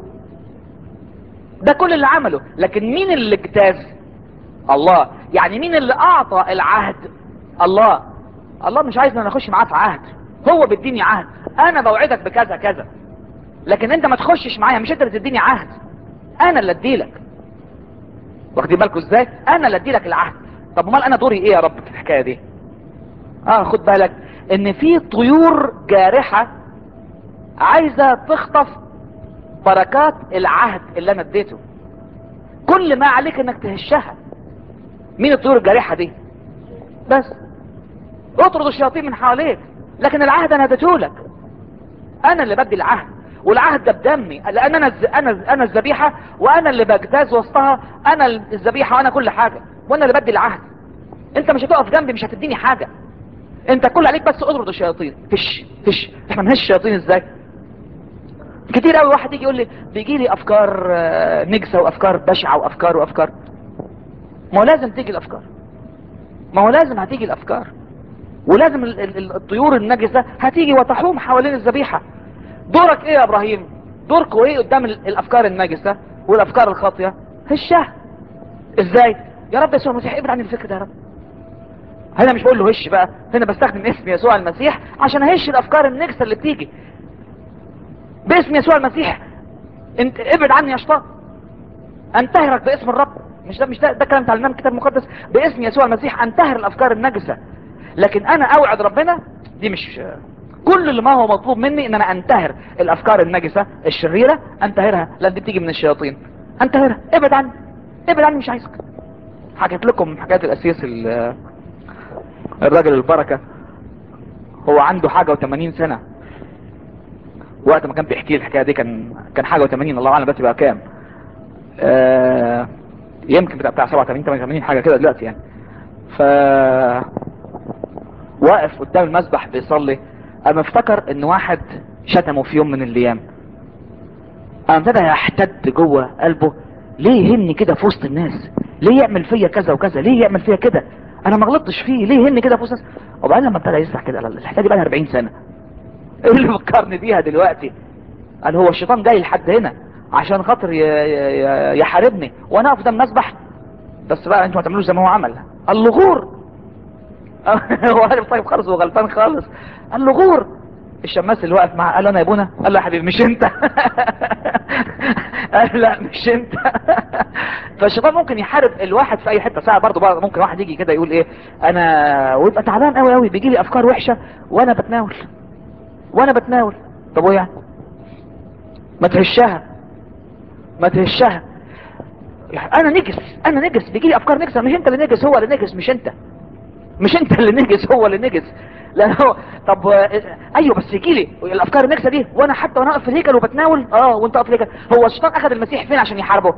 ده كل اللي عمله لكن مين اللي اجتاز الله يعني مين اللي اعطى العهد الله الله مش عايزنا نخش معاه في عهد هو بيديني عهد انا بوعدك بكذا كذا لكن انت ما تخشش معايا مش انت اللي تديني عهد انا اللي اديلك واخدين بالكم ازاي انا اللي اديلك العهد طب امال انا دوري ايه يا رب في الحكايه دي اه خد بالك ان في طيور جارحه عايزه تخطف بركات العهد اللي انا اديته كل ما عليك انك تهشها مين الطيور الجارحه دي بس اطرد الشياطين من حواليك لكن العهد انا اديتهولك انا اللي بدي العهد والعهد ده بدمي لان انا الز... انا انا الذبيحه وانا اللي بجتاز وسطها انا الذبيحه وانا كل حاجه وانا اللي بدي العهد انت مش هتقف جنبي مش هتديني حاجه انت كل عليك بس اطرد الشياطين فش فش احنا نهش الشياطين ازاي كتير قوي واحد يجي يقول لي بيجي لي افكار آه، نجسه وافكار بشعه وافكار وافكار ما هو لازم تيجي الافكار ما هو لازم هتيجي الافكار ولازم ال- ال- الطيور النجسة هتيجي وتحوم حوالين الذبيحة دورك ايه يا ابراهيم دوركوا ايه قدام ال- الافكار النجسة والافكار الخاطئة هشها ازاي يا رب يسوع المسيح ابعد عن الفكر ده يا رب هنا مش بقول له هش بقى هنا بستخدم اسم يسوع المسيح عشان اهش الافكار النجسة اللي بتيجي باسم يسوع المسيح انت ابعد عني يا شيطان انتهرك باسم الرب مش ده مش ده, ده كلام تعلمناه من الكتاب المقدس باسم يسوع المسيح انتهر الافكار النجسه لكن انا اوعد ربنا دي مش كل اللي ما هو مطلوب مني ان انا انتهر الافكار النجسه الشريره انتهرها لان دي بتيجي من الشياطين انتهرها ابعد عني ابعد عني مش عايزك حكيت لكم حكايه الاسيس ال- الراجل البركه هو عنده حاجه و80 سنه وقت ما كان بيحكي لي الحكايه دي كان كان حاجه و80 الله اعلم بس بقى كام آه يمكن بتاع بتاع 87 88 حاجه كده دلوقتي يعني ف واقف قدام المسبح بيصلي اما افتكر ان واحد شتمه في يوم من الايام قام ابتدى يحتد جوه قلبه ليه يهني كده في وسط الناس ليه يعمل فيا كذا وكذا ليه يعمل فيا كده انا ما غلطتش فيه ليه يهني كده في وسط الناس وبعدين لما ابتدى يسرح كده قال الحكايه دي بقى لها 40 سنه ايه اللي فكرني بيها دلوقتي قال هو الشيطان جاي لحد هنا عشان خاطر ي- ي- ي- يحاربني وانا اقف قدام مسبح بس بقى انتوا ما تعملوش زي ما هو عمل قال له غور هو عارف طيب خالص هو غلطان خالص قال له غور الشماس اللي واقف معاه قال له انا يا ابونا قال له يا حبيبي مش انت قال لا مش انت فالشيطان ممكن يحارب الواحد في اي حته ساعه برضه بقى ممكن واحد يجي كده يقول ايه انا ويبقى تعبان قوي قوي بيجي لي افكار وحشه وانا بتناول وانا بتناول طب وايه يعني ما تهشها ما تهشها انا نجس انا نجس بيجي لي افكار نجسه مش انت اللي نجس هو اللي نجس مش انت مش انت اللي نجس هو اللي نجس لا هو طب آه، ايوه بس يجي لي الافكار النجسه دي وانا حتى وانا واقف في الهيكل وبتناول اه وانت واقف في الهيكل هو الشيطان اخذ المسيح فين عشان يحاربه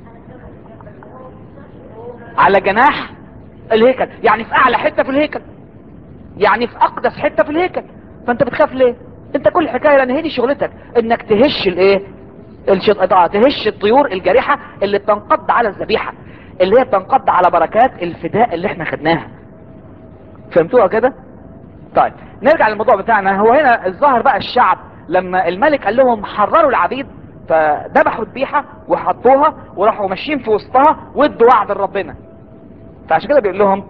على جناح الهيكل يعني في اعلى حته في الهيكل يعني في اقدس حته في الهيكل فانت بتخاف ليه انت كل حكايه لان هي دي شغلتك انك تهش الايه الشيط... آه، تهش الطيور الجارحه اللي بتنقض على الذبيحه اللي هي بتنقض على بركات الفداء اللي احنا خدناها فهمتوها كده طيب نرجع للموضوع بتاعنا هو هنا الظاهر بقى الشعب لما الملك قال لهم حرروا العبيد فذبحوا الذبيحه وحطوها وراحوا ماشيين في وسطها وادوا وعد لربنا فعشان كده بيقول لهم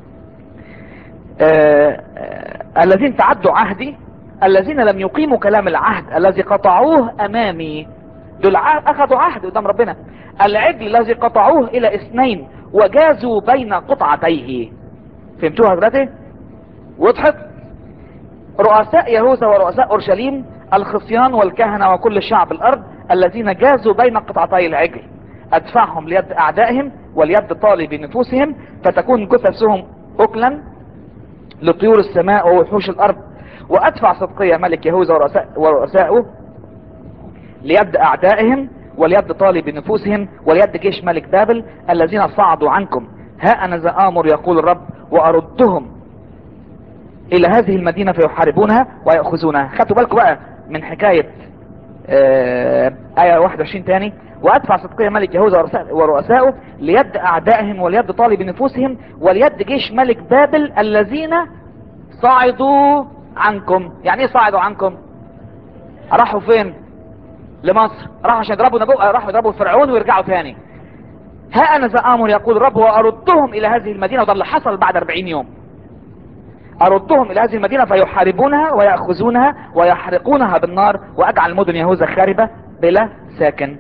آه، آه، الذين تعدوا عهدي الذين لم يقيموا كلام العهد الذي قطعوه امامي دول ع- اخذوا عهد قدام ربنا العجل الذي قطعوه الى اثنين وجازوا بين قطعتيه فهمتوها دلوقتي وضحت رؤساء يهوذا ورؤساء اورشليم الخصيان والكهنه وكل شعب الارض الذين جازوا بين قطعتي العجل ادفعهم ليد اعدائهم وليد طالب نفوسهم فتكون جثثهم اكلا لطيور السماء ووحوش الارض وادفع صدقية ملك يهوذا ورؤساء ورؤسائه ليد اعدائهم وليد طالب نفوسهم وليد جيش ملك بابل الذين صعدوا عنكم ها انا ذا امر يقول الرب واردهم الى هذه المدينة فيحاربونها ويأخذونها خدوا بالكم بقى من حكاية آه آية 21 تاني وأدفع صدقية ملك يهوذا ورؤساء- ورؤسائه ليد أعدائهم وليد طالب نفوسهم وليد جيش ملك بابل الذين صعدوا عنكم يعني ايه صعدوا عنكم راحوا فين لمصر راحوا عشان يضربوا نبو... راحوا يضربوا فرعون ويرجعوا تاني ها انا ذا امر يقول الرب واردهم الى هذه المدينه وده اللي حصل بعد 40 يوم اردهم الى هذه المدينه فيحاربونها وياخذونها ويحرقونها بالنار واجعل مدن يهوذا خاربه بلا ساكن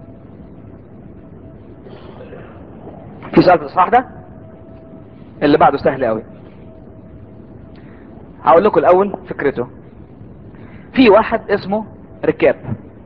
في سؤال في الاصحاح ده اللي بعده سهل قوي هقول لكم الاول فكرته في واحد اسمه ركاب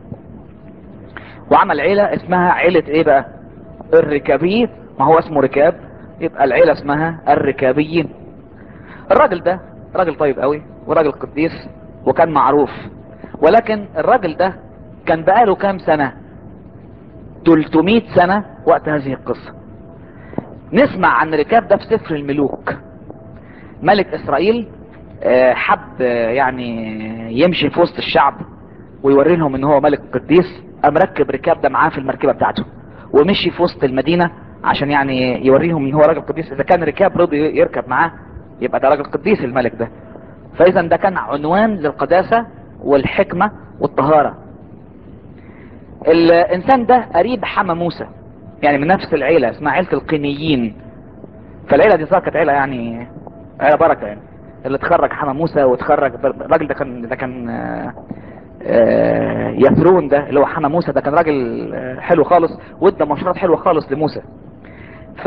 وعمل عيلة اسمها عيلة ايه بقى الركابيين ما هو اسمه ركاب يبقى العيلة اسمها الركابيين الراجل ده راجل طيب قوي وراجل قديس وكان معروف ولكن الراجل ده كان بقاله كام سنة 300 سنة وقت هذه القصة نسمع عن ركاب ده في سفر الملوك ملك اسرائيل آه، حب آه، يعني يمشي في وسط الشعب ويوري لهم ان هو ملك قديس قام ركب ركاب ده معاه في المركبة بتاعته ومشي في وسط المدينة عشان يعني يوريهم ان هو راجل قديس اذا كان ركاب رضي يركب معاه يبقى ده راجل قديس الملك ده فاذا ده كان عنوان للقداسة والحكمة والطهارة الانسان ده قريب حما موسى يعني من نفس العيلة اسمها عيلة القينيين فالعيلة دي صار كانت عيلة يعني عيلة بركة يعني اللي اتخرج حما موسى واتخرج الراجل ده كان ده كان آه، آه، يثرون ده اللي هو حما موسى ده كان راجل آه، حلو خالص وادى مشورات حلوة خالص لموسى ف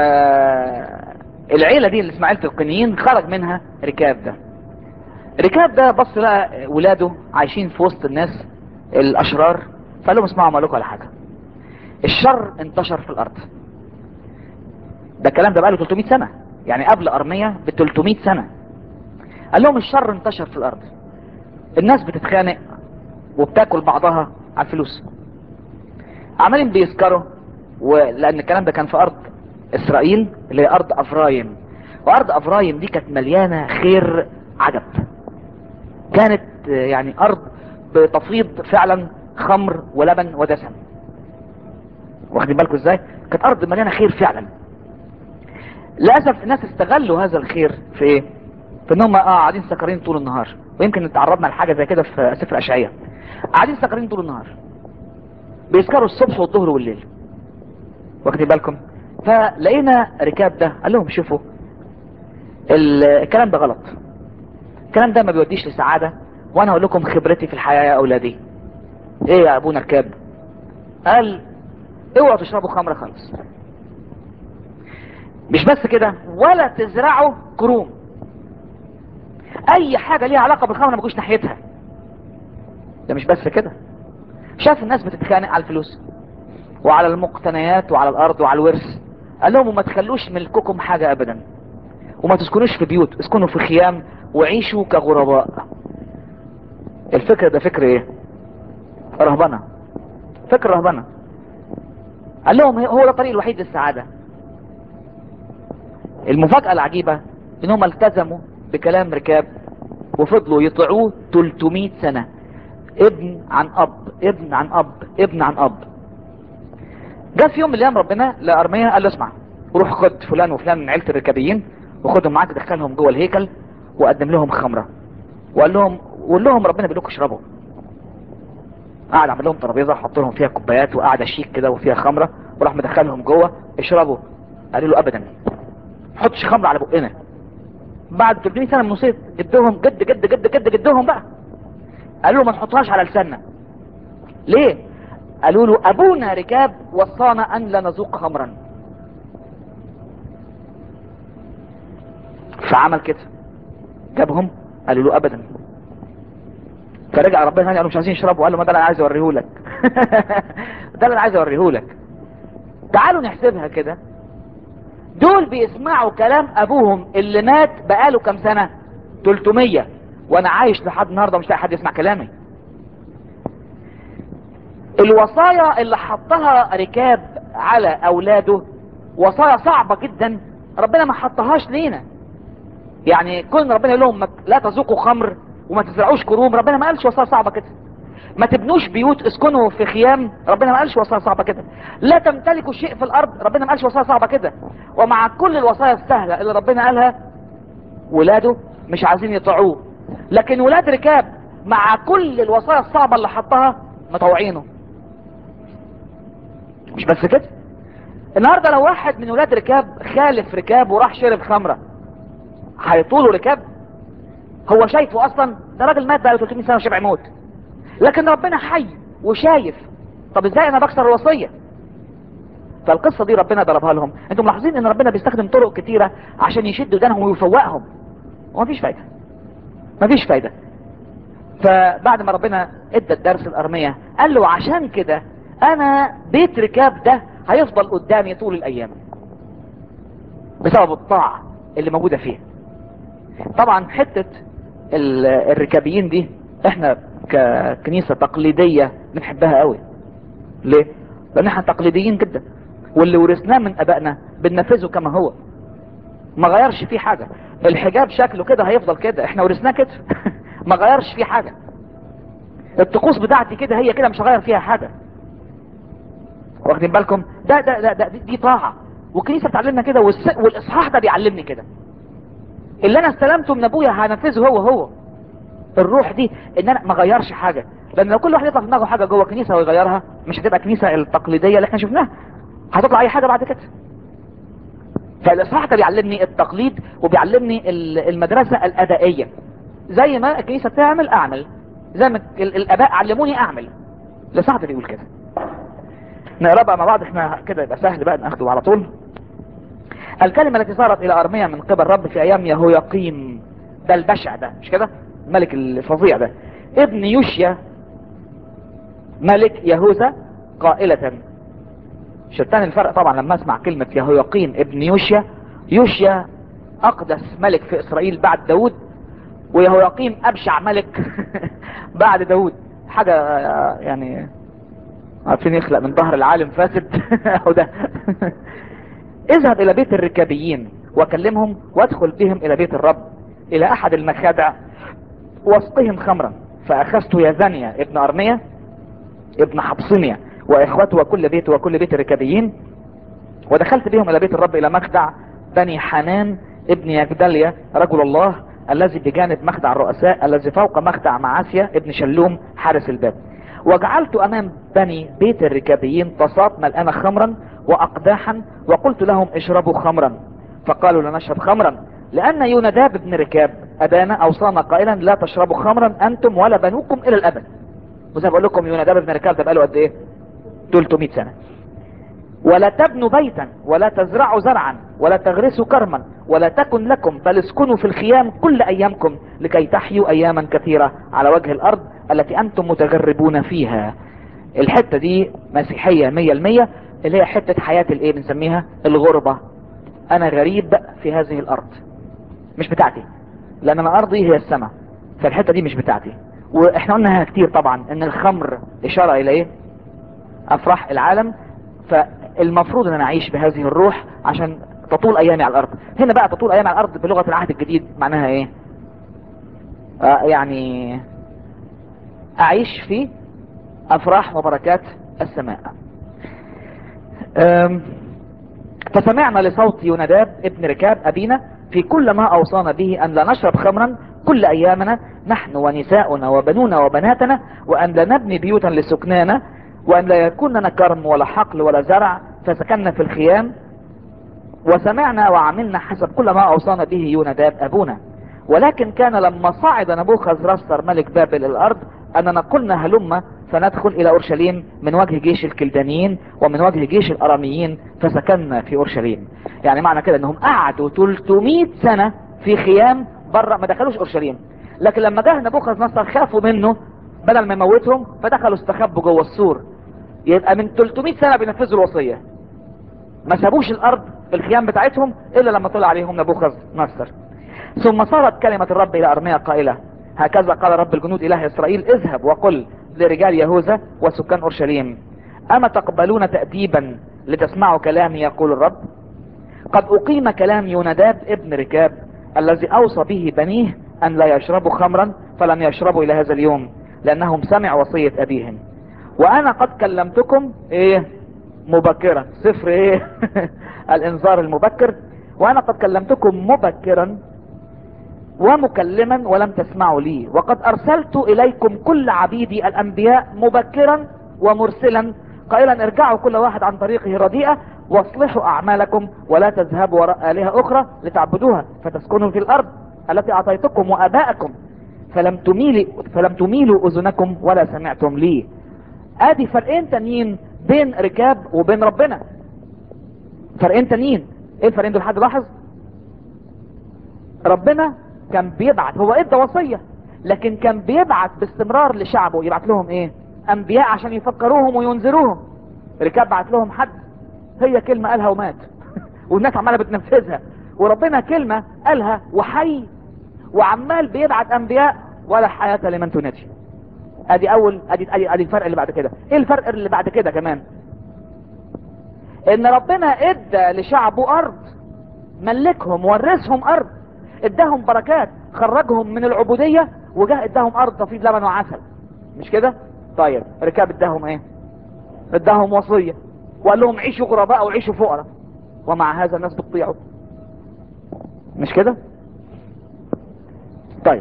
العيلة دي اللي اسمها عيلة القينيين خرج منها ركاب ده ركاب ده بص لقى ولاده عايشين في وسط الناس الاشرار فقال لهم اسمعوا ما لكم على حاجة الشر انتشر في الارض ده الكلام ده بقاله 300 سنة يعني قبل ارمية ب 300 سنة قال لهم الشر انتشر في الارض الناس بتتخانق وبتاكل بعضها على الفلوس عمالين بيسكروا ولان الكلام ده كان في ارض اسرائيل اللي هي ارض افرايم وارض افرايم دي كانت مليانة خير عجب كانت يعني ارض بتفيض فعلا خمر ولبن ودسم واخدين بالكم ازاي كانت ارض مليانة خير فعلا للاسف الناس استغلوا هذا الخير في ايه في انهم اه قاعدين سكرين طول النهار ويمكن تعرضنا لحاجة زي كده في سفر اشعياء قاعدين سكرين طول النهار بيسكروا الصبح والظهر والليل واخدين بالكم فلقينا ركاب ده قال لهم شوفوا الكلام ده غلط الكلام ده ما بيوديش لسعادة وانا اقول لكم خبرتي في الحياة يا اولادي ايه يا ابونا ركاب قال اوعوا تشربوا خمرة خالص مش بس كده ولا تزرعوا كروم اي حاجة ليها علاقة بالخمرة ما تجوش ناحيتها ده مش بس كده شاف الناس بتتخانق على الفلوس وعلى المقتنيات وعلى الارض وعلى الورث قال لهم وما تخلوش ملككم حاجة ابدا وما تسكنوش في بيوت اسكنوا في خيام وعيشوا كغرباء الفكر ده فكر ايه رهبنة فكر رهبنة قال لهم هو ده الطريق الوحيد للسعادة المفاجأة العجيبة انهم التزموا بكلام ركاب وفضلوا يطيعوه 300 سنة ابن عن اب ابن عن اب ابن عن اب جاء في يوم من الايام ربنا لارميا قال له اسمع روح خد فلان وفلان من عيله الركابيين وخدهم معاك دخلهم جوه الهيكل وقدم لهم خمره وقال لهم وقول لهم ربنا بيقول لكم اشربوا قعد عمل لهم ترابيزه حط لهم فيها كوبايات وقعده شيك كده وفيها خمره وراح مدخلهم جوه اشربوا قالوا له ابدا حطش خمره على بقنا بعد 300 سنه من نصيب جدهم جد جد جد جد جدهم بقى قالوا له ما نحطهاش على لساننا ليه قالوا له ابونا ركاب وصانا ان لا نذوق خمرا فعمل كده جابهم قالوا له ابدا فرجع ربنا ثاني قالوا مش عايزين يشربوا قال له ما ده اللي انا عايز اوريه لك ده اللي انا عايز اوريه لك تعالوا نحسبها كده دول بيسمعوا كلام ابوهم اللي مات بقاله كام سنة 300 وانا عايش لحد النهاردة مش لاقي حد يسمع كلامي الوصايا اللي حطها ركاب على اولاده وصايا صعبة جدا ربنا ما حطهاش لينا يعني كل ربنا يقول لهم لا تذوقوا خمر وما تزرعوش كروم ربنا ما قالش وصايا صعبة كده ما تبنوش بيوت اسكنوا في خيام ربنا ما قالش وصايا صعبة كده لا تمتلكوا شيء في الارض ربنا ما قالش وصايا صعبة كده ومع كل الوصايا السهلة اللي ربنا قالها ولاده مش عايزين يطيعوه لكن ولاد ركاب مع كل الوصايا الصعبة اللي حطها مطوعينه مش بس كده النهاردة لو واحد من ولاد ركاب خالف ركاب وراح شرب خمرة هيطوله ركاب هو شايفه اصلا ده راجل مات بقاله 300 سنة وشبع موت لكن ربنا حي وشايف طب ازاي انا بكسر الوصية فالقصة دي ربنا ضربها لهم انتم ملاحظين ان ربنا بيستخدم طرق كتيرة عشان يشد ودانهم ويفوقهم ومفيش فايدة مفيش فايدة فبعد ما ربنا ادى الدرس الارمية قال له عشان كده انا بيت ركاب ده هيفضل قدامي طول الايام بسبب الطاعة اللي موجودة فيه طبعا حتة الركابيين دي احنا ككنيسة تقليدية بنحبها قوي ليه لان احنا تقليديين جدا واللي ورثناه من ابائنا بننفذه كما هو ما غيرش فيه حاجة الحجاب شكله كده هيفضل كده احنا ورثناه كده ما غيرش فيه حاجة الطقوس بتاعتي كده هي كده مش هغير فيها حاجة واخدين بالكم ده ده ده, ده دي, دي طاعة والكنيسة بتعلمنا كده والاصحاح ده بيعلمني كده اللي انا استلمته من ابويا هنفذه هو هو الروح دي ان انا ما غيرش حاجة لان لو كل واحد يطلع في دماغه حاجة جوه كنيسة ويغيرها مش هتبقى كنيسة التقليدية اللي احنا شفناها هتطلع اي حاجة بعد كده فالاصحاح ده بيعلمني التقليد وبيعلمني المدرسة الادائية زي ما الكنيسة بتعمل اعمل زي ما الاباء علموني اعمل الاصحاح ده بيقول كده نقرا بقى مع بعض احنا كده يبقى سهل بقى ناخده على طول الكلمة التي صارت الى ارميا من قبل رب في ايام يهويقيم ده البشع ده مش كده الملك الفظيع ده ابن يوشيا ملك يهوذا قائلة شتان الفرق طبعا لما اسمع كلمة يهويقين ابن يوشيا يوشيا اقدس ملك في اسرائيل بعد داود ويهويقين ابشع ملك بعد داود حاجة آه، يعني عارفين يخلق من ظهر العالم فاسد او ده اذهب الى بيت الركابيين وكلمهم وادخل بهم الى بيت الرب الى احد المخادع واسقهم خمرا فاخذت يزانيا ابن ارمية ابن حبصنيا واخوته وكل بيت وكل بيت الركابيين ودخلت بهم الى بيت الرب الى مخدع بني حنان ابن يجدليا رجل الله الذي بجانب مخدع الرؤساء الذي فوق مخدع معاسيا ابن شلوم حارس الباب وجعلت امام بني بيت الركابيين طاسات ملآنة خمرا واقداحا وقلت لهم اشربوا خمرا فقالوا لا نشرب خمرا لان يونداب بن ركاب ابانا اوصانا قائلا لا تشربوا خمرا انتم ولا بنوكم الى الابد وزي ما بقول لكم يونداب بن ركاب ده بقاله قد ايه 300 سنه ولا تبنوا بيتا ولا تزرعوا زرعا ولا تغرسوا كرما ولا تكن لكم بل اسكنوا في الخيام كل ايامكم لكي تحيوا اياما كثيرة على وجه الارض التي انتم متغربون فيها الحتة دي مسيحية مية المية اللي هي حتة حياة الايه بنسميها الغربة انا غريب في هذه الارض مش بتاعتي لان انا ارضي هي السماء فالحتة دي مش بتاعتي واحنا قلناها كتير طبعا ان الخمر اشارة الى ايه افراح العالم فالمفروض ان انا اعيش بهذه الروح عشان تطول ايامي على الارض هنا بقى تطول ايامي على الارض بلغة العهد الجديد معناها ايه آه يعني اعيش في افراح وبركات السماء أم، فسمعنا لصوت يونداب ابن ركاب ابينا في كل ما اوصانا به ان لا نشرب خمرا كل ايامنا نحن ونساؤنا وبنونا وبناتنا وان لا نبني بيوتا لسكنانا وان لا يكون لنا كرم ولا حقل ولا زرع فسكننا في الخيام وسمعنا وعملنا حسب كل ما اوصانا به يونداب ابونا ولكن كان لما صعد نبوخذ رستر ملك بابل الارض اننا قلنا هلم فندخل الى اورشليم من وجه جيش الكلدانيين ومن وجه جيش الاراميين فسكننا في اورشليم يعني معنى كده انهم قعدوا 300 سنة في خيام بره ما دخلوش اورشليم لكن لما جه نبوخذ نصر خافوا منه بدل ما يموتهم فدخلوا استخبوا جوه السور يبقى من 300 سنة بينفذوا الوصية ما سابوش الارض في الخيام بتاعتهم الا لما طلع عليهم نبوخذ نصر ثم صارت كلمة الرب الى ارميا قائلة هكذا قال رب الجنود اله اسرائيل اذهب وقل لرجال يهوذا وسكان اورشليم اما تقبلون تأديبا لتسمعوا كلامي يقول الرب قد اقيم كلام يونداب ابن ركاب الذي اوصى به بنيه ان لا يشربوا خمرا فلم يشربوا الى هذا اليوم لانهم سمعوا وصية ابيهم وانا قد كلمتكم ايه مبكرا صفر ايه الانذار المبكر وانا قد كلمتكم مبكرا ومكلما ولم تسمعوا لي وقد ارسلت اليكم كل عبيدي الانبياء مبكرا ومرسلا قائلا ارجعوا كل واحد عن طريقه رديئة واصلحوا اعمالكم ولا تذهبوا وراء الهة اخرى لتعبدوها فتسكنوا في الارض التي اعطيتكم واباءكم فلم تميلوا فلم تميلوا اذنكم ولا سمعتم لي ادي فرقين تانيين بين ركاب وبين ربنا فرقين تانيين ايه الفرقين دول حد لاحظ ربنا كان بيبعت هو ادى وصية لكن كان بيبعت باستمرار لشعبه يبعت لهم ايه انبياء عشان يفكروهم وينذروهم ركاب بعت لهم حد هي كلمة قالها ومات والناس عمالة بتنفذها وربنا كلمة قالها وحي وعمال بيبعت انبياء ولا حياة لمن تنادي ادي اول ادي ادي, أدي الفرق اللي بعد كده ايه الفرق اللي بعد كده كمان ان ربنا ادى لشعبه ارض ملكهم ورثهم ارض اداهم بركات خرجهم من العبودية وجه اداهم ارض تفيض لبن وعسل مش كده طيب ركاب اداهم ايه اداهم وصية وقال لهم عيشوا غرباء وعيشوا فقراء ومع هذا الناس بتطيعوا مش كده طيب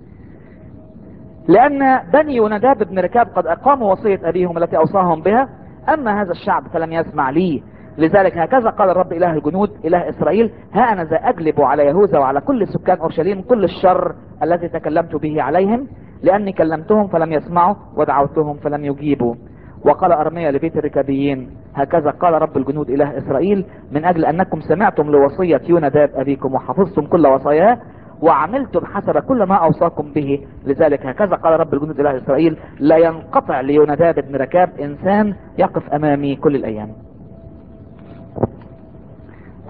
لان بني يوناداب بن ركاب قد اقاموا وصية ابيهم التي اوصاهم بها اما هذا الشعب فلم يسمع لي لذلك هكذا قال الرب اله الجنود اله اسرائيل ها انا ذا اجلب على يهوذا وعلى كل سكان اورشليم كل الشر الذي تكلمت به عليهم لاني كلمتهم فلم يسمعوا ودعوتهم فلم يجيبوا وقال ارميا لبيت الركابيين هكذا قال رب الجنود اله اسرائيل من اجل انكم سمعتم لوصية يوناداب ابيكم وحفظتم كل وصاياه وعملتم حسب كل ما اوصاكم به لذلك هكذا قال رب الجنود اله اسرائيل لا ينقطع ليوناداب بن ركاب انسان يقف امامي كل الايام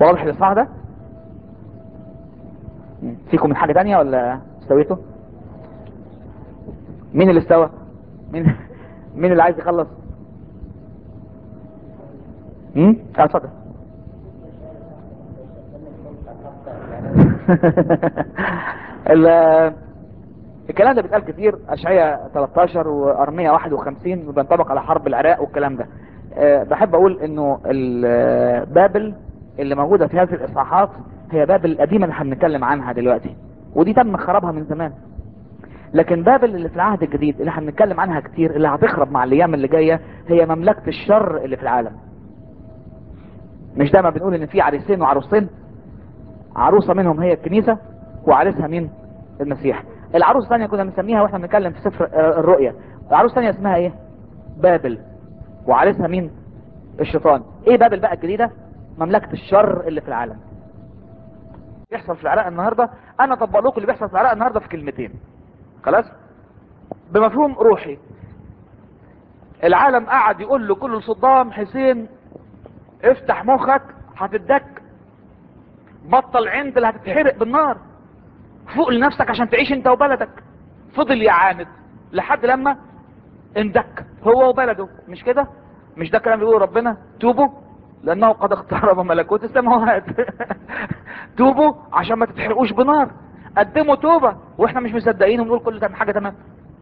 واضح الاصحاح ده مم. فيكم من حاجة تانية ولا استويتوا مين اللي استوى مين مين اللي عايز يخلص امم اه اتفضل ال- الكلام ده بيتقال كتير اشعياء 13 وارمية 51 وبينطبق على حرب العراق والكلام ده أه بحب اقول انه ال- بابل اللي موجودة في هذه الاصحاحات هي بابل القديمة اللي احنا بنتكلم عنها دلوقتي ودي تم خرابها من زمان لكن بابل اللي في العهد الجديد اللي احنا بنتكلم عنها كتير اللي هتخرب مع الايام اللي جاية هي مملكة الشر اللي في العالم مش دايما بنقول ان في عريسين وعروسين عروسة منهم هي الكنيسة وعريسها مين المسيح العروس الثانية كنا بنسميها واحنا بنتكلم في سفر آه، الرؤيا العروس الثانية اسمها ايه بابل وعريسها مين الشيطان ايه بابل بقى الجديدة مملكة الشر اللي في العالم بيحصل في العراق النهاردة انا طبق لكم اللي بيحصل في العراق النهاردة في كلمتين خلاص بمفهوم روحي العالم قعد يقول له كل صدام حسين افتح مخك هتدك بطل عند اللي هتتحرق بالنار فوق لنفسك عشان تعيش انت وبلدك فضل يعاند لحد لما اندك هو وبلده مش كده مش ده كلام بيقول ربنا توبوا لانه قد اقترب ملكوت السماوات توبوا عشان ما تتحرقوش بنار قدموا توبة واحنا مش مصدقين ونقول كل ده حاجة تمام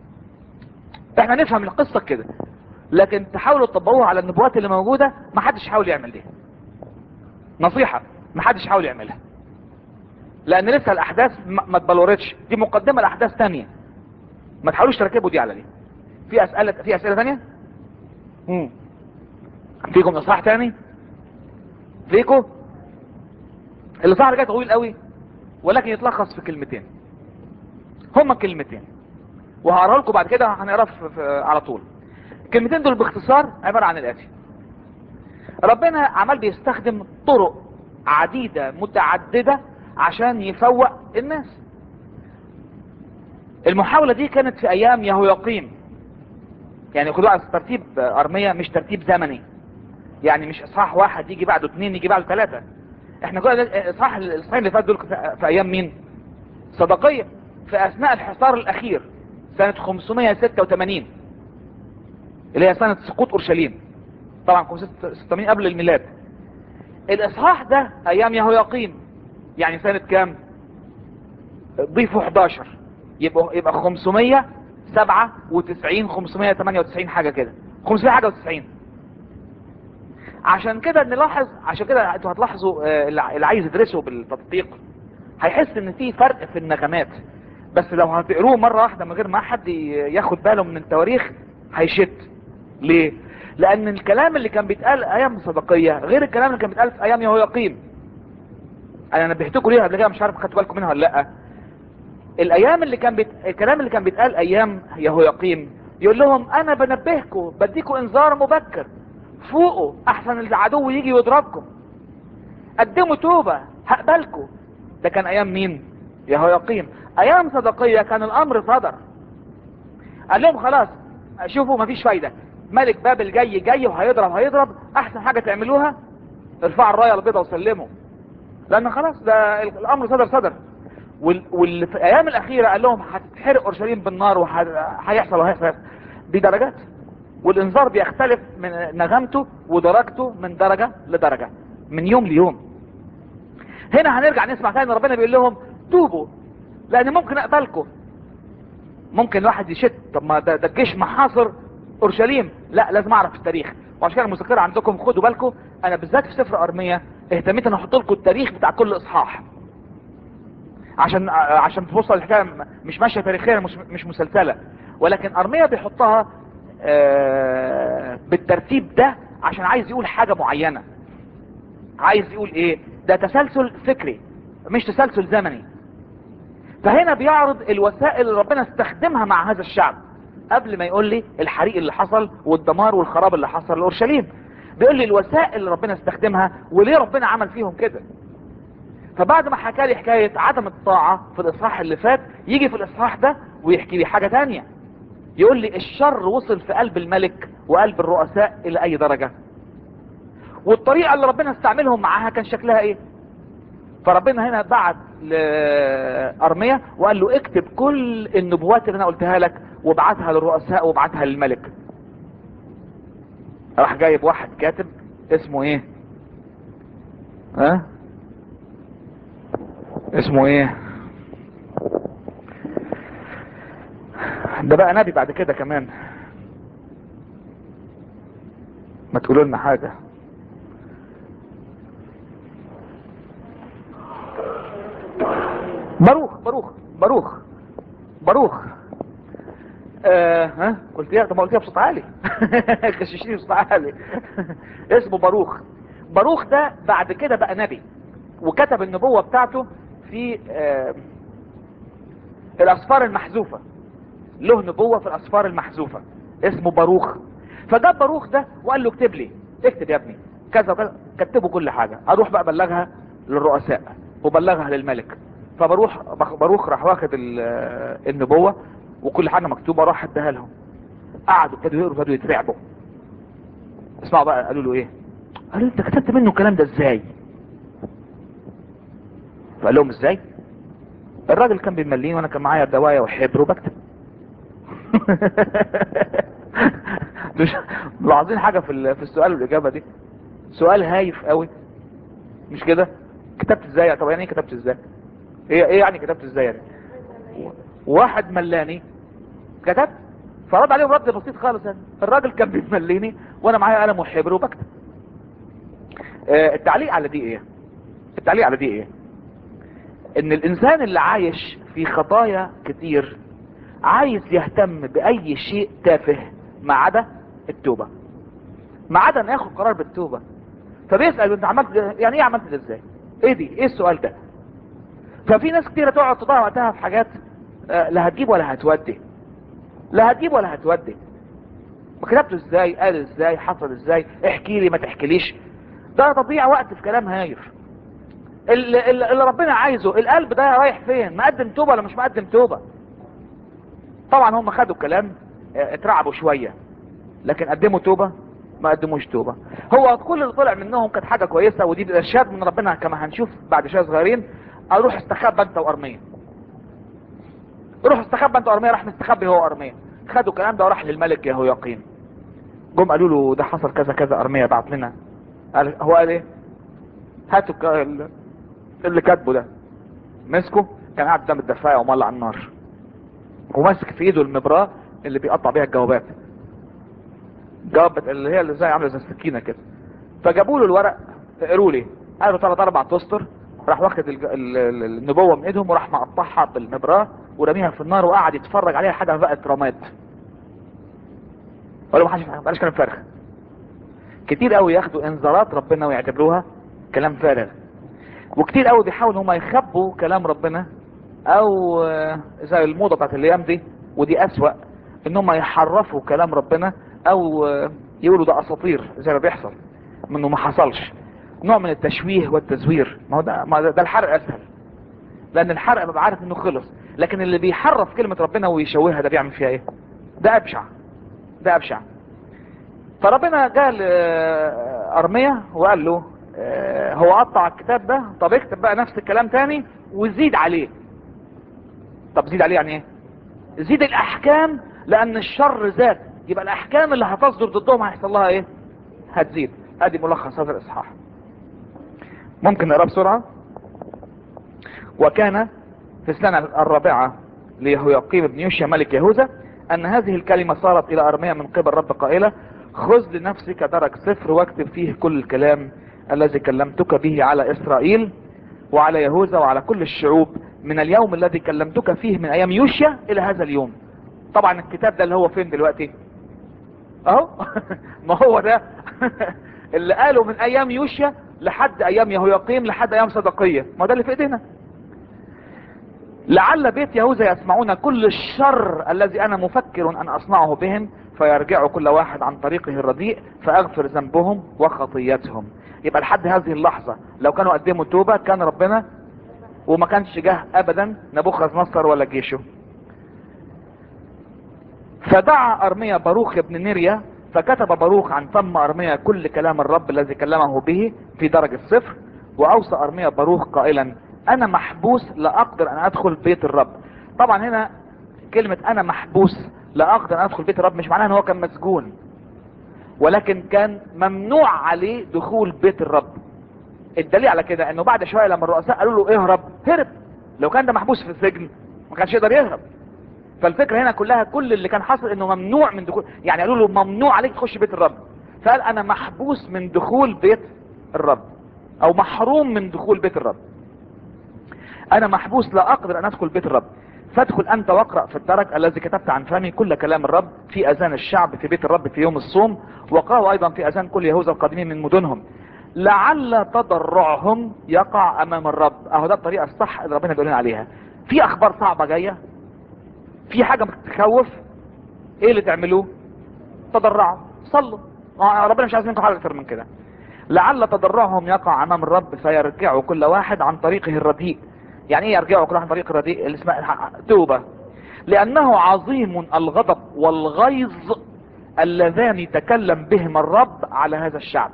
احنا نفهم القصة كده لكن تحاولوا تطبقوها على النبوات اللي موجودة ما حدش حاول يعمل دي نصيحة ما حدش حاول يعملها لان لسه الاحداث ما ما اتبلورتش دي مقدمة لاحداث تانية ما تحاولوش تركبوا دي على دي في اسئلة في اسئلة تانية مم. فيكم اصحاح تاني فيكم الاصحاح اللي جاي طويل قوي ولكن يتلخص في كلمتين هما كلمتين وهقرا لكم بعد كده هنقرا في- في- على طول الكلمتين دول باختصار عبارة عن الاتي ربنا عمال بيستخدم طرق عديدة متعددة عشان يفوق الناس المحاولة دي كانت في ايام يهوياقيم يعني خدوها على ترتيب ارمية مش ترتيب زمني يعني مش اصحاح واحد يجي بعده اثنين يجي بعده ثلاثة احنا كنا اصحاح الاصحاحين اللي فات دول في في ايام مين صدقية في اثناء الحصار الاخير سنة 586 اللي هي سنة سقوط اورشليم طبعا 586 قبل الميلاد الاصحاح ده ايام يهوياقيم يعني سنة كام ضيفوا 11 يبقى يبقى 597 598 حاجة كده 500 حاجة و90 عشان كده نلاحظ عشان كده انتوا هتلاحظوا آه، اللي اللي عايز يدرسه بالتدقيق هيحس ان في فرق في النغمات بس لو هتقروه مرة واحدة من غير ما حد ي- ياخد باله من التواريخ هيشت ليه لان الكلام اللي كان بيتقال ايام صدقية غير الكلام اللي كان بيتقال في ايام يهوياقيم انا نبهتكم ليها قبل كده مش عارف خدتوا بالكم منها ولا لا الايام اللي كان بيت... الكلام اللي كان بيتقال ايام يهوياقيم يقول لهم انا بنبهكم بديكم انذار مبكر فوقوا احسن العدو يجي ويضربكم قدموا توبة هقبلكم ده كان ايام مين يهوياقيم ايام صدقية كان الامر صدر قال لهم خلاص شوفوا مفيش فايدة ملك بابل جاي جاي وهيضرب هيضرب احسن حاجة تعملوها ارفعوا الراية البيضاء وسلموا لان خلاص ده الامر صدر صدر وال- واللي في الايام الاخيرة قال لهم هتتحرق اورشليم بالنار وهيحصل وهيحصل دي درجات والانذار بيختلف من نغمته ودرجته من درجة لدرجة من يوم ليوم هنا هنرجع نسمع تاني ربنا بيقول لهم توبوا لان ممكن اقبلكم ممكن الواحد يشت طب ما ده, ده الجيش محاصر اورشليم لا لازم اعرف التاريخ وعشان كده المذكره عندكم خدوا بالكم انا بالذات في سفر ارميه اهتميت ان احط لكم التاريخ بتاع كل اصحاح عشان عشان توصل الحكايه م- مش ماشيه تاريخيا مش مش مسلسله ولكن ارميه بيحطها آه، بالترتيب ده عشان عايز يقول حاجه معينه عايز يقول ايه ده تسلسل فكري مش تسلسل زمني فهنا بيعرض الوسائل اللي ربنا استخدمها مع هذا الشعب قبل ما يقول لي الحريق اللي حصل والدمار والخراب اللي حصل لاورشليم بيقول لي الوسائل اللي ربنا استخدمها وليه ربنا عمل فيهم كده فبعد ما حكى لي حكاية عدم الطاعة في الاصحاح اللي فات يجي في الاصحاح ده ويحكي لي حاجة تانية يقول لي الشر وصل في قلب الملك وقلب الرؤساء الى اي درجة والطريقة اللي ربنا استعملهم معاها كان شكلها ايه فربنا هنا بعت لأرمية وقال له اكتب كل النبوات اللي انا قلتها لك وابعتها للرؤساء وابعتها للملك راح جايب واحد كاتب اسمه ايه ها أه؟ اسمه ايه ده بقى نبي بعد كده كمان ما تقولوا لنا حاجة باروخ باروخ باروخ باروخ آه ها قلت ايه طب ما قلتيها بصوت عالي غششيني بصوت عالي اسمه باروخ باروخ ده بعد كده بقى نبي وكتب النبوة بتاعته في آه الاسفار المحذوفة له نبوة في الاسفار المحذوفة اسمه باروخ فجاب باروخ ده وقال له اكتب لي اكتب يا ابني كذا وكذا كتبوا كل حاجة اروح بقى ابلغها للرؤساء وبلغها للملك فبروح باروخ راح واخد النبوة وكل حاجة مكتوبة راح اداها لهم قعدوا ابتدوا يقروا ابتدوا يترعبوا اسمعوا بقى قالوا له ايه قالوا انت كتبت منه الكلام ده ازاي فقال لهم ازاي الراجل كان بيمليني وانا كان معايا دوايا وحبر وبكتب مش ملاحظين حاجة في في السؤال والاجابة دي سؤال هايف قوي مش كده كتبت ازاي طب يعني ايه كتبت ازاي ايه ايه يعني كتبت ازاي يعني واحد ملاني كتبت فرد عليهم رد بسيط خالص يعني الراجل كان بيمليني وانا معايا قلم وحبر وبكتب آه التعليق على دي ايه التعليق على دي ايه ان الانسان اللي عايش في خطايا كتير عايز يهتم باي شيء تافه ما عدا التوبة ما عدا ان ياخد قرار بالتوبة فبيسأل انت عملت يعني ايه عملت ده ازاي ايه دي ايه السؤال ده ففي ناس كتيرة تقعد تضيع وقتها في حاجات لا هتجيب ولا هتودي لا هتجيب ولا هتودي ما كتبته ازاي قال ازاي حصل ازاي احكي لي ما تحكيليش ده تضييع وقت في كلام هايف اللي, اللي ربنا عايزه القلب ده رايح فين مقدم توبة ولا مش مقدم توبة طبعا هم خدوا الكلام اترعبوا شوية لكن قدموا توبة ما قدموش توبة هو كل اللي طلع منهم كانت حاجة كويسة ودي ارشاد من ربنا كما هنشوف بعد شوية صغيرين اروح استخبى انت وارمية روح استخبى انت وارمية راح مستخبي هو وارمية خدوا الكلام ده وراح للملك يهوياقين جم قالوا له ده حصل كذا كذا ارمية بعت لنا قال هو قال ايه هاتوا اللي كاتبه ده مسكه كان قاعد قدام الدفاية ومولع النار وماسك في ايده المبراه اللي بيقطع بيها الجوابات جوابات اللي هي اللي زي عامله زي السكينه كده فجابوا له الورق اقروا لي قالوا ثلاث اربع تستر راح واخد النبوه من ايدهم وراح مقطعها بالمبراه ورميها في النار وقعد يتفرج عليها حاجه بقت رماد ولا ما حدش بلاش كلام فارغ كتير قوي ياخدوا انذارات ربنا ويعتبروها كلام فارغ وكتير قوي بيحاولوا هم يخبوا كلام ربنا او زي الموضة بتاعت الايام دي ودي اسوأ ان هم يحرفوا كلام ربنا او يقولوا ده اساطير زي ما بيحصل منه ما حصلش نوع من التشويه والتزوير ما هو ده, ما ده الحرق اسهل لان الحرق ببقى عارف انه خلص لكن اللي بيحرف كلمة ربنا ويشوهها ده بيعمل فيها ايه ده ابشع ده ابشع فربنا قال ارمية وقال له هو قطع الكتاب ده طب اكتب بقى نفس الكلام تاني وزيد عليه طب زيد عليه يعني ايه زيد الاحكام لان الشر زاد يبقى الاحكام اللي هتصدر ضدهم هيحصل لها ايه هتزيد ادي ملخص هذا الاصحاح ممكن نقرا بسرعه وكان في السنه الرابعه ليهوياقيم بن يوشيا ملك يهوذا ان هذه الكلمه صارت الى ارميا من قبل رب قائله خذ لنفسك درج صفر واكتب فيه كل الكلام الذي كلمتك به على اسرائيل وعلى يهوذا وعلى كل الشعوب من اليوم الذي كلمتك فيه من ايام يوشيا الى هذا اليوم طبعا الكتاب ده اللي هو فين دلوقتي اهو ما هو ده اللي قاله من ايام يوشيا لحد ايام يهوياقيم لحد ايام صدقية ما ده اللي في ايدينا لعل بيت يهوذا يسمعون كل الشر الذي انا مفكر ان اصنعه بهم فيرجعوا كل واحد عن طريقه الرديء فاغفر ذنبهم وخطيتهم يبقى لحد هذه اللحظة لو كانوا قدموا توبة كان ربنا وما كانش جه ابدا نبوخذ نصر ولا جيشه فدعا ارميا باروخ ابن نيريا فكتب باروخ عن فم ارميا كل كلام الرب الذي كلمه به في درج الصفر واوصى ارميا باروخ قائلا انا محبوس لا اقدر ان ادخل بيت الرب طبعا هنا كلمة انا محبوس لا اقدر ان ادخل بيت الرب مش معناها ان هو كان مسجون ولكن كان ممنوع عليه دخول بيت الرب الدليل على كده انه بعد شوية لما الرؤساء قالوا له اهرب هرب لو كان ده محبوس في السجن ما كانش يقدر يهرب فالفكرة هنا كلها كل اللي كان حاصل انه ممنوع من دخول يعني قالوا له ممنوع عليك تخش بيت الرب فقال انا محبوس من دخول بيت الرب او محروم من دخول بيت الرب انا محبوس لا اقدر ان ادخل بيت الرب فادخل انت واقرأ في الدرج الذي كتبت عن فمي كل كلام الرب في اذان الشعب في بيت الرب في يوم الصوم وقرأوا ايضا في اذان كل يهوذا القادمين من مدنهم لعل تضرعهم يقع امام الرب اهو ده الطريقة الصح اللي ربنا بيقول لنا عليها في اخبار صعبة جاية في حاجة بتخوف ايه اللي تعملوه تضرعوا صلوا ربنا مش عايز منكم حاجة اكتر من كده لعل تضرعهم يقع امام الرب فيرجعوا كل واحد عن طريقه الرديء يعني ايه يرجعوا كل واحد عن طريق الرديء اللي اسمها توبة لانه عظيم الغضب والغيظ اللذان تكلم بهما الرب على هذا الشعب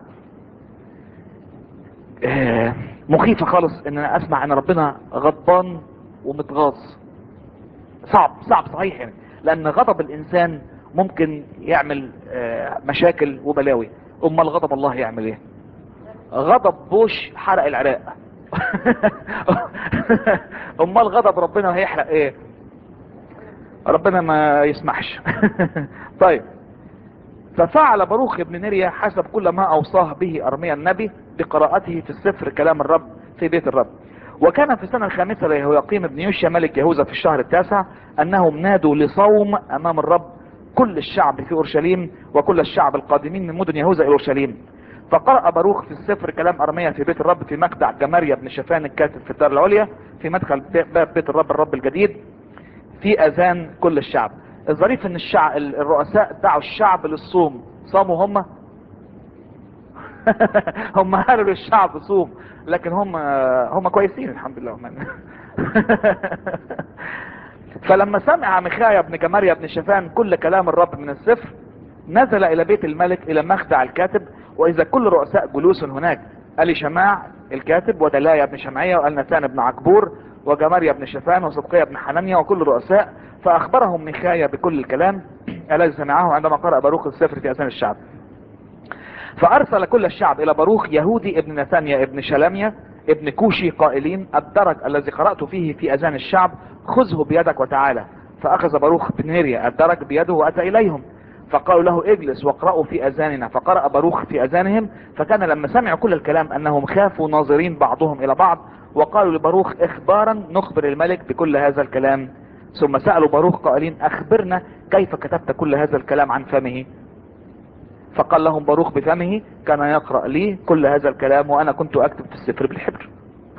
آه مخيفة خالص ان انا اسمع ان ربنا غضبان ومتغاظ صعب صعب صحيح يعني لان غضب الانسان ممكن يعمل آه مشاكل وبلاوي امال غضب الله يعمل ايه غضب بوش حرق العراق امال غضب ربنا هيحرق ايه ربنا ما يسمحش طيب ففعل باروخ ابن نيريا حسب كل ما اوصاه به ارميا النبي بقراءته في السفر كلام الرب في بيت الرب وكان في السنة الخامسة ليهوياقيم ابن يوشيا ملك يهوذا في الشهر التاسع انهم نادوا لصوم امام الرب كل الشعب في اورشليم وكل الشعب القادمين من مدن يهوذا الى اورشليم فقرأ باروخ في السفر كلام ارميا في بيت الرب في مخدع جماريا بن شفان الكاتب في الدار العليا في مدخل باب بيت الرب الرب الجديد في اذان كل الشعب الظريف ان الشعب الرؤساء دعوا الشعب للصوم صاموا هم هم قالوا للشعب صوم لكن هم هم كويسين الحمد لله هم فلما سمع ميخايا بن جماريا بن شفان كل كلام الرب من السفر نزل الى بيت الملك الى مخدع الكاتب واذا كل رؤساء جلوس هناك الي شماع الكاتب ودلايا بن شمعية والنسان بن عكبور وجماريا بن شفان وصدقية بن حنانيا وكل الرؤساء فاخبرهم ميخايا بكل الكلام الذي سمعه عندما قرأ باروخ السفر في اذان الشعب فارسل كل الشعب الى باروخ يهودي ابن نثانيا ابن شلاميا ابن كوشي قائلين الدرج الذي قرأت فيه في اذان الشعب خذه بيدك وتعالى فاخذ باروخ بن نيريا الدرج بيده واتى اليهم فقالوا له اجلس واقرأوا في اذاننا فقرأ باروخ في اذانهم فكان لما سمعوا كل الكلام انهم خافوا ناظرين بعضهم الى بعض وقالوا لباروخ اخبارا نخبر الملك بكل هذا الكلام ثم سألوا باروخ قائلين اخبرنا كيف كتبت كل هذا الكلام عن فمه فقال لهم باروخ بفمه كان يقرأ لي كل هذا الكلام وانا كنت اكتب في السفر بالحبر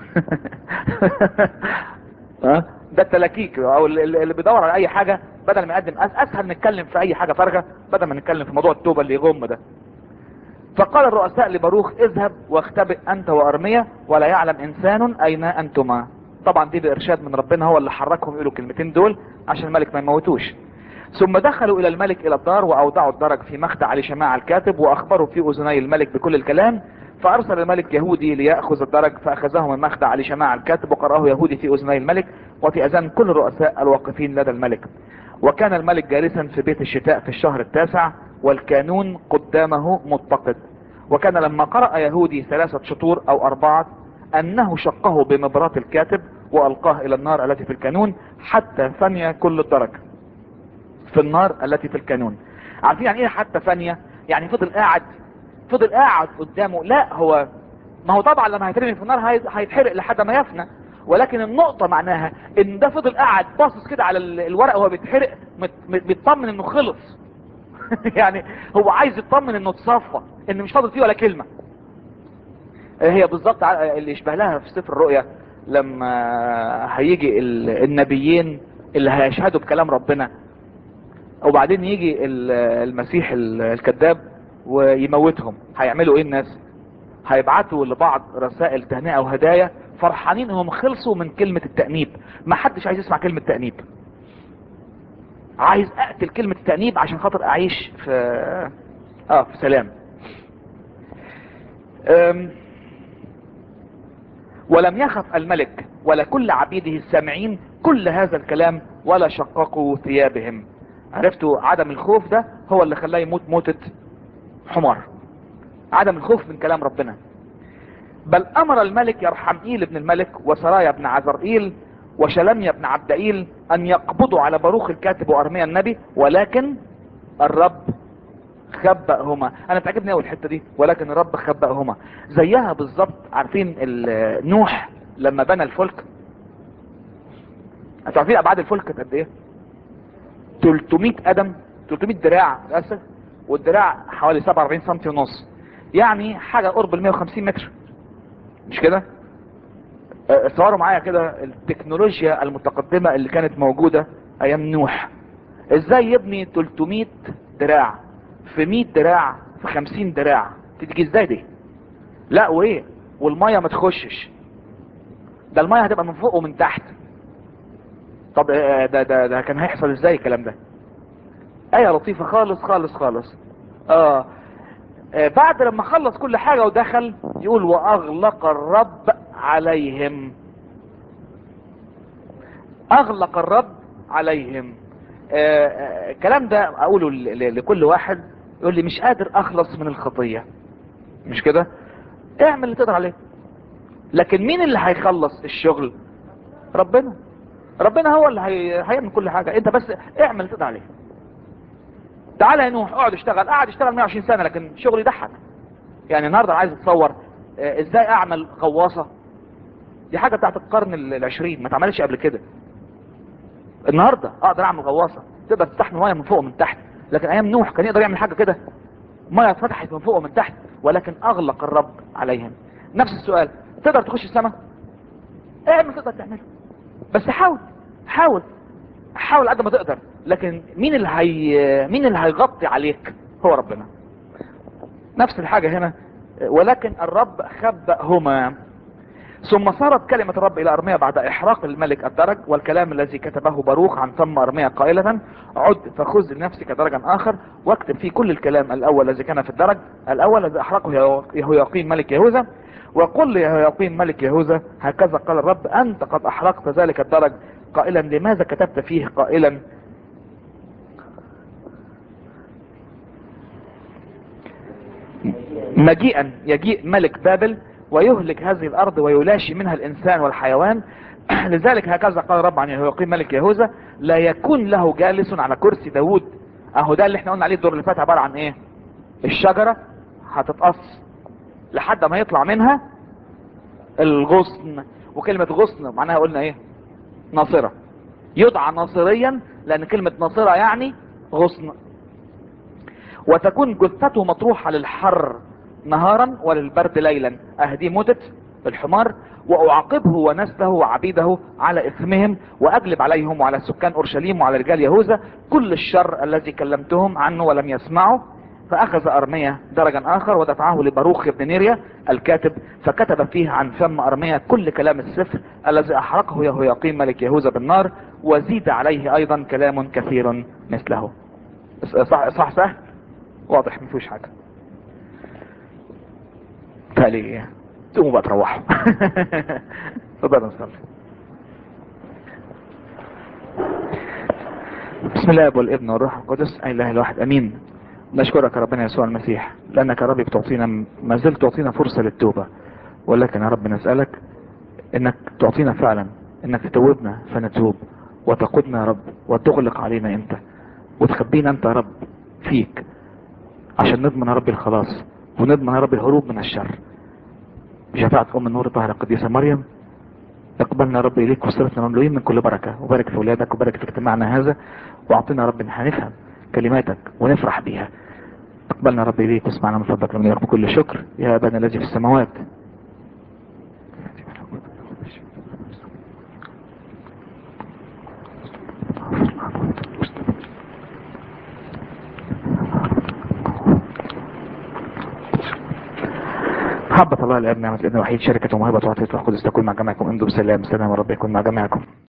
ده التلاكيك او اللي بيدور على اي حاجة بدل ما يقدم اسهل نتكلم في اي حاجة فارغة بدل ما نتكلم في موضوع التوبة اللي يغم ده فقال الرؤساء لباروخ اذهب واختبئ انت وارمية ولا يعلم انسان اين انتما طبعا دي بارشاد من ربنا هو اللي حركهم يقولوا الكلمتين دول عشان الملك ما يموتوش ثم دخلوا الى الملك الى الدار واودعوا الدرج في مخدع لشماع الكاتب واخبروا في اذني الملك بكل الكلام فارسل الملك يهودي ليأخذ الدرج فاخذه من مخدع لشماع الكاتب وقرأه يهودي في اذني الملك وفي اذان كل الرؤساء الواقفين لدى الملك وكان الملك جالسا في بيت الشتاء في الشهر التاسع والكانون قدامه متقد وكان لما قرأ يهودي ثلاثة شطور او اربعة انه شقه بمبرات الكاتب والقاه الى النار التي في الكانون حتى فني كل الدرج في النار التي في الكانون عارفين يعني ايه حتى فانية يعني فضل قاعد فضل قاعد قدامه لا هو ما هو طبعا لما هيترمي في النار هيتحرق لحد ما يفنى ولكن النقطة معناها ان ده فضل قاعد باصص كده على الورق وهو بيتحرق بيطمن انه خلص يعني هو عايز يطمن انه اتصفى ان مش فاضل فيه ولا كلمة هي بالظبط اللي يشبه لها في سفر الرؤيا لما هيجي النبيين اللي هيشهدوا بكلام ربنا وبعدين يجي المسيح الكذاب ويموتهم هيعملوا ايه الناس هيبعتوا لبعض رسائل تهنئة وهدايا فرحانين انهم خلصوا من كلمة التأنيب ما حدش عايز يسمع كلمة تأنيب عايز اقتل كلمة التأنيب عشان خاطر اعيش في اه في سلام ولم يخف الملك ولا كل عبيده السامعين كل هذا الكلام ولا شققوا ثيابهم عرفتوا عدم الخوف ده هو اللي خلاه يموت موتة حمار عدم الخوف من كلام ربنا بل امر الملك يرحمئيل ابن الملك وسرايا بن عزرئيل وشلميا بن عبدئيل ان يقبضوا على باروخ الكاتب وارميا النبي ولكن الرب خبأهما انا تعجبني قوي الحته دي ولكن الرب خبأهما زيها بالظبط عارفين ال- نوح لما بنى الفلك انتوا عارفين ابعاد الفلك كانت قد ايه 300 قدم 300 دراع اسف والدراع حوالي 47 سم ونص يعني حاجه قرب ال 150 متر مش كده اه، تصوروا معايا كده التكنولوجيا المتقدمه اللي كانت موجوده ايام نوح ازاي يبني 300 دراع في 100 دراع في 50 دراع تيجي ازاي دي لا وايه والميه ما تخشش ده الميه هتبقى من فوق ومن تحت طب اه، ده ده ده كان هيحصل ازاي الكلام ده ايه لطيفه خالص خالص خالص اه آه، بعد لما خلص كل حاجة ودخل يقول واغلق الرب عليهم اغلق الرب عليهم آه، آه، الكلام ده اقوله ل- ل- لكل واحد يقول لي مش قادر اخلص من الخطية مش كده اعمل اللي تقدر عليه لكن مين اللي هيخلص الشغل ربنا ربنا هو اللي هي... هيعمل كل حاجة انت بس اعمل اللي تقدر عليه تعالى يا نوح اقعد اشتغل قاعد اشتغل 120 سنة لكن شغل يضحك يعني النهاردة عايز اتصور آه، ازاي اعمل غواصة دي حاجة بتاعت القرن ال- العشرين ما اتعملش قبل كده النهاردة اقدر اعمل غواصة تقدر تستحمل مية من فوق ومن تحت لكن ايام نوح كان يقدر يعمل حاجة كده مية اتفتحت من فوق ومن تحت ولكن اغلق الرب عليهم نفس السؤال تقدر تخش السماء اعمل تقدر تعمله بس حاول حاول حاول قد ما تقدر لكن مين اللي هي مين اللي هيغطي عليك هو ربنا نفس الحاجة هنا ولكن الرب خبأهما ثم صارت كلمة الرب إلى أرميا بعد إحراق الملك الدرج والكلام الذي كتبه باروخ عن فم أرميا قائلة عد فخذ لنفسك درجا آخر واكتب فيه كل الكلام الأول الذي كان في الدرج الأول الذي أحرقه يهوياقيم ملك يهوذا وقل ليهوياقيم ملك يهوذا هكذا قال الرب أنت قد أحرقت ذلك الدرج قائلا لماذا كتبت فيه قائلا مجيئا يجيء ملك بابل ويهلك هذه الارض ويلاشي منها الانسان والحيوان لذلك هكذا قال رب عن يهويقيم ملك يهوذا لا يكون له جالس على كرسي داوود اهو ده اللي احنا قلنا عليه الدور اللي فات عباره عن ايه الشجره هتتقص لحد ما يطلع منها الغصن وكلمه غصن معناها قلنا ايه ناصره يدعى ناصريا لان كلمه ناصره يعني غصن وتكون جثته مطروحة للحر نهارا وللبرد ليلا اهدي متت الحمار واعاقبه ونسله وعبيده على اثمهم واجلب عليهم وعلى سكان اورشليم وعلى رجال يهوذا كل الشر الذي كلمتهم عنه ولم يسمعوا فاخذ ارميا درجا اخر ودفعه لباروخ بن نيريا الكاتب فكتب فيه عن فم ارميا كل كلام السفر الذي احرقه يهوياقيم ملك يهوذا بالنار وزيد عليه ايضا كلام كثير مثله صح صح سهل واضح ما فيهوش حاجه تالي تقوموا بقى تروحوا تفضلوا نصلي بسم الله والابن والروح القدس اي اله الواحد امين نشكرك يا ربنا يسوع المسيح لانك يا رب بتعطينا ما زلت تعطينا فرصه للتوبه ولكن يا رب نسالك انك تعطينا فعلا انك تتوبنا فنتوب وتقودنا يا رب وتغلق علينا انت وتخبينا انت يا رب فيك عشان نضمن يا رب الخلاص ونضمن يا رب الهروب من الشر بشفاعة أم النور الطاهرة القديسة مريم اقبلنا يا رب إليك وصرفنا مملوئين من كل بركة وبارك في أولادك وبارك في اجتماعنا هذا وأعطينا يا رب إن هنفهم كلماتك ونفرح بيها اقبلنا يا رب إليك واسمعنا من فضلك لمن يرب كل شكر يا أبانا الذي في السماوات محبة الله الآب نعمة الابن الوحيد شركة ومهبة وعطية القدس تكون مع جميعكم امضوا بسلام سلام رب يكون مع جميعكم